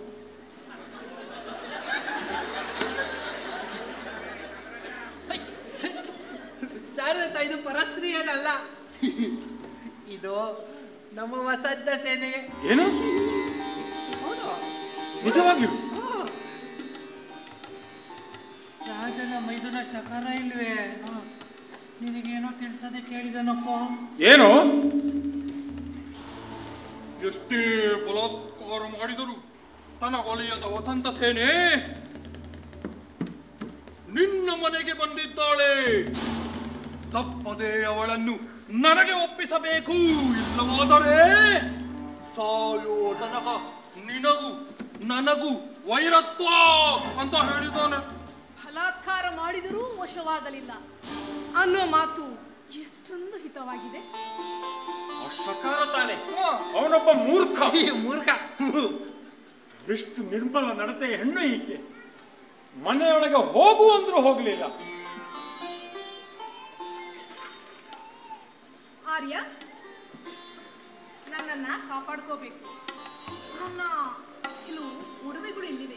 ಚಾರುದತ್ತ ಇದು ಪರಸ್ತ್ರೀ ಏನಲ್ಲ ಇದು ನಮ್ಮ ವಸಂತ ಸೇನೆ ಏನು ಹೌದು ನಿಜವಾಗಿರು ರಾಜನ ಮೈದುನ ಶಕಾರ ಇಲ್ವೇ ನಿನಗೇನೋ ತಿಳಿಸದೆ ಕೇಳಿದನಪ್ಪ ಏನು ಎಷ್ಟೇ ಬಲಾತ್ಕಾರ ಮಾಡಿದರು ತನ್ನ ವಲಯದ ವಸಂತ ಸೇನೆ ನಿನ್ನ ಮನೆಗೆ ಬಂದಿದ್ದಾಳೆ ತಪ್ಪದೆ ಅವಳನ್ನು ನನಗೆ ಒಪ್ಪಿಸಬೇಕು ಇಲ್ಲವಾದರೆ ಸಾಯೋ ತನಕ ನಿನಗೂ ನನಗೂ ವೈರತ್ವ ಅಂತ ಹೇಳಿದ್ದಾನೆ ಬಲಾತ್ಕಾರ ಮಾಡಿದರೂ ವಶವಾಗಲಿಲ್ಲ ಅನ್ನೋ ಮಾತು ಎಷ್ಟೊಂದು ಹಿತವಾಗಿದೆ ಆ ಶಕಾರ ತಾನೆ ಅವನೊಬ್ಬ ಮೂರ್ಖ ಈ ಮೂರ್ಖ ಎಷ್ಟು ನಿರ್ಮಲ ನಡತೆಯ ಹೆಣ್ಣು ಈಕೆ ಮನೆಯೊಳಗೆ ಹೋಗು ಅಂದ್ರೂ ಹೋಗ್ಲಿಲ್ಲ ಆರ್ಯ ನನ್ನನ್ನ ಕಾಪಾಡ್ಕೋಬೇಕು ನನ್ನ ಕೆಲವು ಒಡವೆಗಳು ಇಲ್ಲಿವೆ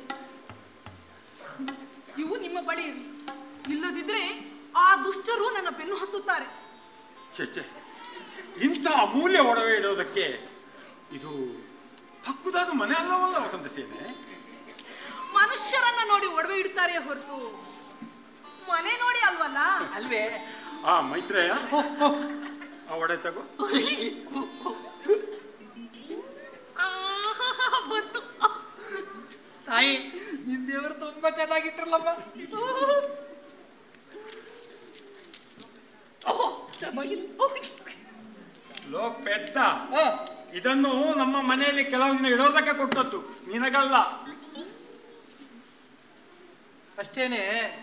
ಇವು ನಿಮ್ಮ ಬಳಿ ಇರಲಿ ಇಲ್ಲದಿದ್ರೆ ಆ ದುಷ್ಟರು ನನ್ನ ಬೆನ್ನು ಹತ್ತುತ್ತಾರೆ ಛೆ ಛೆ ಇಂಥ ಅಮೂಲ್ಯ ಒಡವೆ ಇಡೋದಕ್ಕೆ ಇದು ತಕ್ಕುದಾದ ಮನೆ ಅಲ್ಲವಲ್ಲ ವಸಂತ ಸೇನೆ ಮನುಷ್ಯರನ್ನ ನೋಡಿ ಒಡವೆ ಇಡ್ತಾರೆ ಹೊರತು ಮನೆ ನೋಡಿ ಅಲ್ವಲ್ಲ ಅಲ್ವೇ ಆ ಮೈತ್ರೇಯ ಆ ಒಡೆ ತಗೋ ಬಂತು ತಾಯಿ ನಿನ್ ದೇವರು ತುಂಬಾ ಚೆನ್ನಾಗಿಟ್ರಲ್ಲಮ್ಮ ಓಹ್, ಚೆನ್ನಾಗಿದೆ. ಓಹ್. ಲೋ ಪೆದ್ದ ಆ, ಇದನ್ನು ನಮ್ಮ ಮನೆಯಲ್ಲಿ ಕೆಲವು ದಿನ ಇಡೋದಕ್ಕೆ ಕೊಟ್ಟದ್ದು ನಿನಗಲ್ಲ ಅಷ್ಟೇನೆ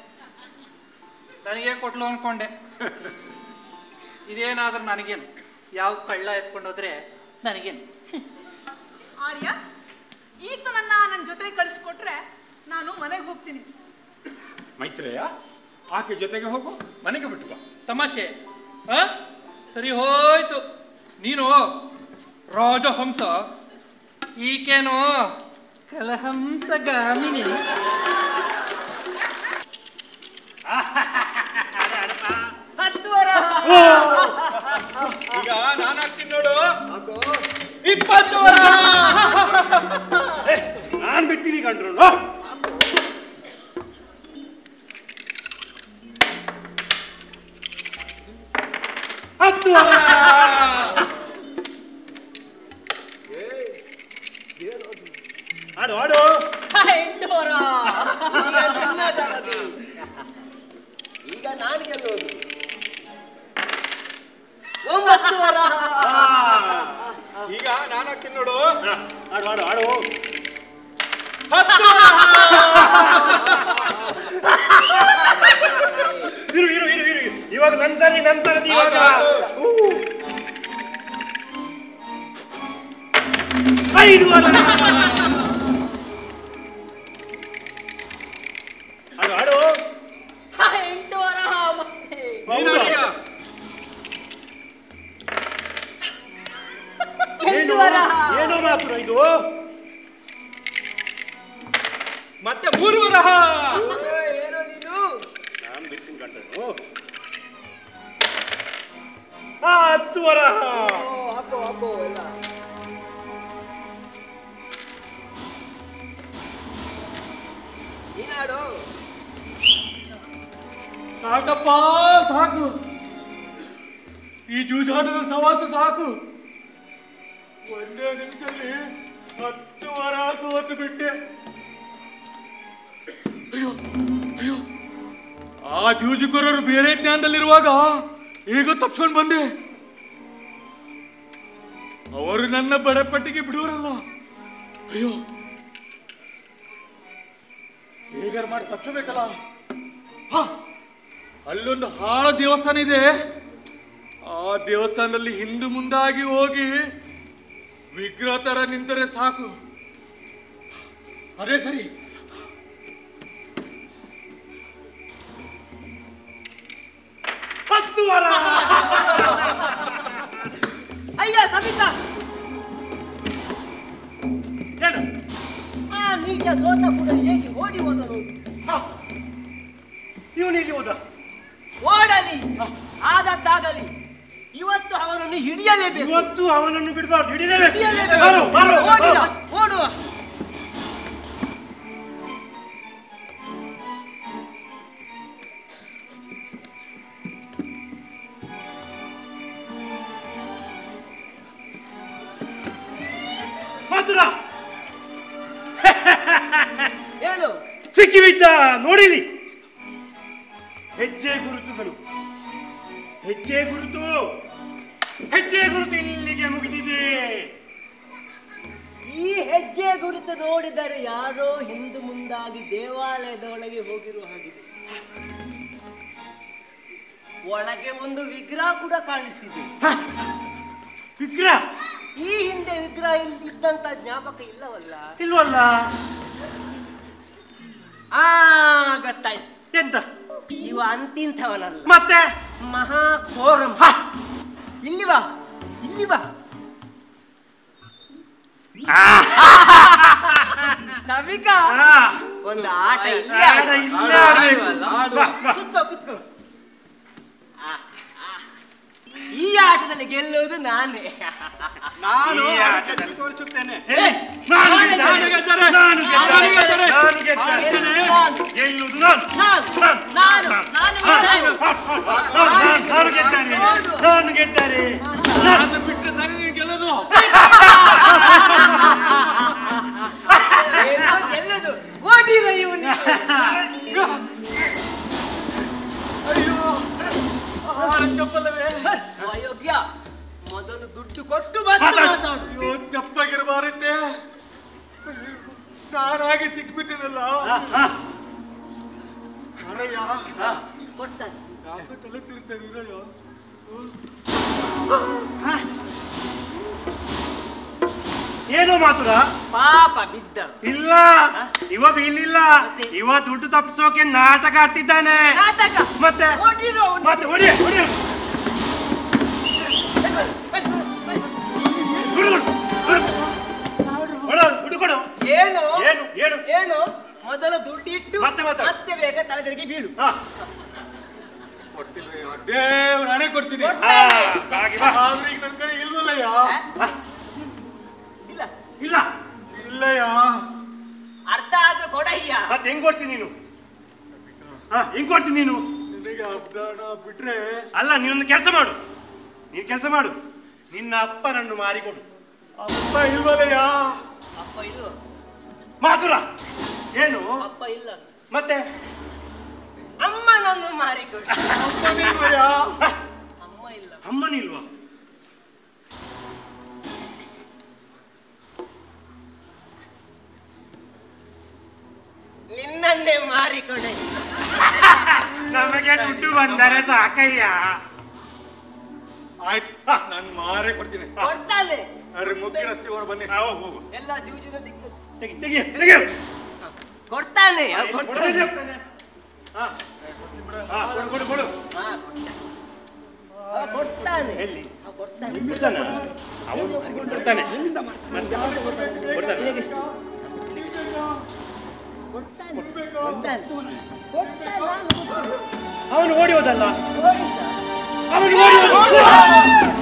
ನನಗೆ ಕೊಟ್ಲು ಅನ್ಕೊಂಡೆ ಇದೇನಾದ್ರೂ ನನಗೇನು ಯಾವ ಕಳ್ಳ ಎತ್ಕೊಂಡೋದ್ರೆ ನನಗೇನು ಆರ್ಯ ಈತನನ್ನ ನನ್ನ ಜೊತೆ ಕಳಿಸ್ಕೊಟ್ರೆ ನಾನು ಮನೆಗೆ ಹೋಗ್ತೀನಿ ಮೈತ್ರೇಯ ಆಕೆ ಜೊತೆಗೆ ಹೋಗು ಮನೆಗೆ ಬಿಟ್ಟು ಬಾ ತಮಾಷೆ ಆ? ಸರಿ ಹೋಯ್ತು ನೀನು ರಾಜಹಂಸ ಈಕೇನು ಕಲಹಂಸ ಗಾಮಿನಿ ಈಗ ನಾನು ಹಾಕ್ತೀನಿ ನೋಡು ಇಪ್ಪತ್ತು ವರ್ಷ ನಾನ್ ಬಿಡ್ತೀನಿ ಕಂಡ್ರು ಹತ್ತು ಆಡು ಆಡು ಎಂಟು ವರ ಈಗ ನನ್ನ ಸರದಿ ಈಗ ನಾನು ಗೆಲ್ಲೋದು ಒಂಬತ್ತು ವರ ಈಗ ನಾನು ಹಾಕ್ತೀನಿ ನೋಡು ಹಾ, ಆಡು ಆಡು ಆಡು ಇರು ಇರು ಇರು ಇರು ಇವಾಗ ನನ್ ಸರಿ ನನ್ ಸರದಿ ಇವಾಗ ಊ. ಐದು ವರ ಆಡು ಆಡು ಎಂಟು ವರ ಮತ್ತೆ ಹೌದಾ? ಎಂಟು ವರ ಏನೋ ಮಾತ್ರ ಇದು ಮತ್ತೆ ಮೂರು ವರಹ ಏನೋ ನೀನು ನಾನು ಬಿಟ್ಟಿನ ಕಂಡನು ಆ ಹತ್ತು ವರ ಓ, ಹಾಕೋ ಹಾಕೋ ಎಲ್ಲ ನೀನಾಡು ಸಾಕಪ್ಪ ಸಾಕು ಈ ಜೂಜಾಟದ ಸವಾಸ ಸಾಕು ಒಂದೇ ನಿಮಿಷದಲ್ಲಿ ಹತ್ತು ವಾರ ಸೋತು ಬಿಟ್ಟೆ ಅಯ್ಯೋ ಅಯ್ಯೋ ಆ ಜೂಜುಕೊರರು ಬೇರೆ ಜ್ಞಾನದಲ್ಲಿರುವಾಗ ಈಗ ತಪ್ಸ್ಕೊಂಡು ಬಂದೆ ಅವರು ನನ್ನ ಬಡಪಟ್ಟಿಗೆ ಬಿಡುವರಲ್ಲ ಅಯ್ಯೋ ಹೇಗಾರು ಮಾಡಿ ತಪ್ಸಬೇಕಲ್ಲ ಹಾ ಅಲ್ಲೊಂದು ಹಾಳ ದೇವಸ್ಥಾನ ಇದೆ ಆ ದೇವಸ್ಥಾನದಲ್ಲಿ ಹಿಂದು ಮುಂದಾಗಿ ಹೋಗಿ ವಿಗ್ರಹ ತರ ನಿಂತರೆ ಸಾಕು ಅದೇ ಸರಿ ಹತ್ತು ವರ ಅಯ್ಯ ಸಬಿತಾ ಏನು ಆ ನೀಚ ಸೋತ ಕೂಡ ಹೇಗೆ ಓಡಿ ಹೋದನು ಇವನು ಇಲ್ಲಿ ಹೋದ ಓಡಲಿ ಆದದ್ದಾಗಲಿ ಇವತ್ತು ಅವನನ್ನು ಹಿಡಿಯಲೇಬೇಕು ಇವತ್ತು ಅವನನ್ನು ಬಿಡಬಾರ್ದು ಹಿಡಿದೇವೆ ಹಿಡಿಯಲೇಬೇಕು ಬಾರೋ, ಬಾರೋ, ಓಡಿದ ಬಾರೋ. ಓಡುವ ಮಧುರ ಏನು ಸಿಕ್ಕಿಬಿದ್ದ ನೋಡಿಲಿ ಹೆಜ್ಜೆ ಗುರುತುಗಳು ಹೆಜ್ಜೆ ಗುರುತು ಹೆಜ್ಜೆ ಗುರುತು ಇಲ್ಲಿಗೆ ಮುಗಿದಿದೆ ಈ ಹೆಜ್ಜೆ ಗುರುತು ನೋಡಿದರೆ ಯಾರೋ ಹಿಂದು ಮುಂದಾಗಿ ದೇವಾಲಯದೊಳಗೆ ಹೋಗಿರುವ ಹಾಗಿದೆ ಒಳಗೆ ಒಂದು ವಿಗ್ರಹ ಕೂಡ ಕಾಣಿಸ್ತಿದೆ ವಿಗ್ರಹ ಈ ಹಿಂದೆ ವಿಗ್ರಹ ಇಲ್- ಇದ್ದಂತ ಜ್ಞಾಪಕ ಇಲ್ಲವಲ್ಲ ಇಲ್ವಲ್ಲ ಆ ಗೊತ್ತಾಯ್ತು ಎಂತ ಇವ ಅಂತಿಂಥವನಲ್ಲ ಮತ್ತೆ ಮಹಾಘೋರಂ ಇಲ್ಲಿ ಬಾ ಇಲ್ಲಿ ಬಾ ಸವಿಕಾ ಆ, ಒಂದು ಆಟ ಇಲ್ಲಿ ಆಟ ಆಡು. ಇಲ್ಲೇ ಆಡ್ಬೇಕು. ಬಾ, ಬಾ. ಕುತ್ಕೋ ಕುತ್ಕೋ ಆ, ಆ. ಈ ಆಟದಲ್ಲಿ ಗೆಲ್ಲುವುದು ನಾನೇ ನಾನು ಈ ಆಟ ಆಟದಲ್ಲಿ. ತೋರಿಸುತ್ತೇನೆ ಎಲ್ಲಿ? ನಾನು ನಾನು ಗೆದ್ದೆ. ಗೆದ್ದರೆ. ನಾನು ಗೆದ್ದೆ. ನಾನು ಗೆದ್ದರೆ. ನಾನು ಗೆದ್ದೆ. ಗೆಲ್ಲುವುದು ನಾನು. ಗೆಲ್ಲುವುದು ನಾನು. ನಾನು. ನಾನು. ನಾನು ನಾನು. ನಾನು ನಾನು. ನಾನು- ನಾನು ಗೆದ್ದಾರೆ ನಾನು ಗೆದ್ದಾರೆ ನಾನು ಬಿಟ್ಟರೆ ನನಗೆ ಗೆಲ್ಲೋದು ಏನೋ ಗೆಲ್ಲುದು ಓಡಿರ ಇವನು ಅಯ್ಯೋ ಆಹಾರ ಚಪ್ಪಲವೇ ಅಯೋಗ್ಯ ಮೊದಲು ದುಡ್ಡು ಕೊಟ್ಟು ಮತ್ತೆ ಮಾತಾಡು. ಮಾತಾಡು ಅಯ್ಯೋ ತಪ್ಪಾಗಿರಬಾರತ್ತೆ ನಾನಾಗಿ ಸಿಕ್ಬಿಟ್ಟಿನಲ್ಲ ಅರಯ್ಯ ಕೊಡ್ತಾನೆ ಯಾಕೋ ತಲೆ ತಿರುಗ್ತದೆ ಇರಯ್ಯ ಏನೋ ಮಾತುರ ಪಾಪ ಬಿದ್ದ ಇಲ್ಲ ಇವ ಬೀಳಿಲ್ಲ ಇವ ದುಡ್ಡು ತಪ್ಪಿಸೋಕೆ ನಾಟಕ ಆಡ್ತಿದ್ದಾನೆ ನಾಟಕ ಮತ್ತೆ ಓಡಿರೋ ಅವ್ನು. ಮತ್ತೆ ಹೊಡಿ ಹೊಡಿ ಹುಡುಗರು ಹುಡುಗ ಕೊಡು ಏನು ಏನು ಏನು ಏನು ಮೊದಲು ದುಡ್ಡಿಟ್ಟು ಮತ್ತೆ ಮಾತಾಡು. ಮತ್ತೆ ಬೇಗ ತಲೆದಿರಿಗೆ ಬೀಳು ಹಾ ಕೊಡ್ತೀನಿ ದೇವ್ರ ಹಣೆ ಕೊಡ್ತೀನಿ ಹಾ, ಬಾಗಿ ಬಾ. ಆದ್ರೆ ಈಗ ನನ್ನ ಕಡೆ ಇಲ್ವಲ್ಲಯ್ಯ ಆ? ಇಲ್ಲ ಇಲ್ಲ ಇಲ್ಲಯ್ಯ ಅರ್ಧ ಆದ್ರೂ ಕೊಡಯ್ಯ ಮತ್ತೆ ಹೆಂಗ್ ಕೊಡ್ತೀನಿ ನೀನು ಹಾ ಹೆಂಗ್ ಕೊಡ್ತೀನಿ ನೀನು ನಿನಗೆ ಅಬ್ದಾನ ಬಿಟ್ರೆ ಅಲ್ಲ ನೀನೊಂದು ಕೆಲಸ ಮಾಡು ನೀನು ಕೆಲಸ ಮಾಡು ನಿನ್ನ ಅಪ್ಪನನ್ನು ಮಾರಿಕೊಡು ಅಪ್ಪ ಇಲ್ವಲ್ಲಯ್ಯ ಅಪ್ಪ ಮಾಧುರ ಏನು ಅಪ್ಪ ಇಲ್ಲ ಮತ್ತೆ ಅಮ್ಮನನ್ನು ಮಾರಿಕೊಡಿ ಅಮ್ಮ ಇಲ್ಲ ಅಮ್ಮನಿಲ್ವಾ ನಿನ್ನನ್ನೇ ಮಾರಿಕೊಡೆ ನಮಗೆ ದುಡ್ಡು ಬಂದರೆ ಸಾಕಯ್ಯ ಆಯ್ತು ನಾನು ಮಾರೇ ಕೊಡ್ತೀನಿ ಕೊಡ್ತಾನೆ ಅರೆ ಮುಖ್ಯರಸ್ತಿ ಅವರು ಬನ್ನಿ ಹೋಗು ಹೋಗು ಎಲ್ಲ ಜೂಜಿನ ದಿಕ್ಕು ತೆಗಿ ತೆಗಿ ತೆಗಿ ಕೊಡ್ತಾನೆ ಅವ್ ಕೊಡ್ತಾನೆ. ಕೊಡಲಿ ಹೋಗ್ತಾನೆ. ಹಾ ಹಾ ಕೊಡು ಕೊಡು ಕೊಡು ಹಾ, ಅವ್ ಕೊಡ್ತಾನೆ ಎಲ್ಲಿ ಅವ್ ಕೊಡ್ತಾನೆ ಬಿಡ್ತಾನ ಅವನು ಕೊಡ್ತಾನೆ ಕೊಡ್ತಾನೆ ನಿನಗೆಷ್ಟು ನಿನಗೆಷ್ಟು? ಕೊಡ್ತಾನೆ ಕೊಡ್ತಾನೆ ಕೊಡ್ತಾನೆ ನಾನು ಕೊಡ್ತೀನಿ. ಅವನು ಓಡಿ ಹೋದಲ್ಲ ನೋಡಿದ್ದ? ಅವನು ಓಡಿ ಹೋದ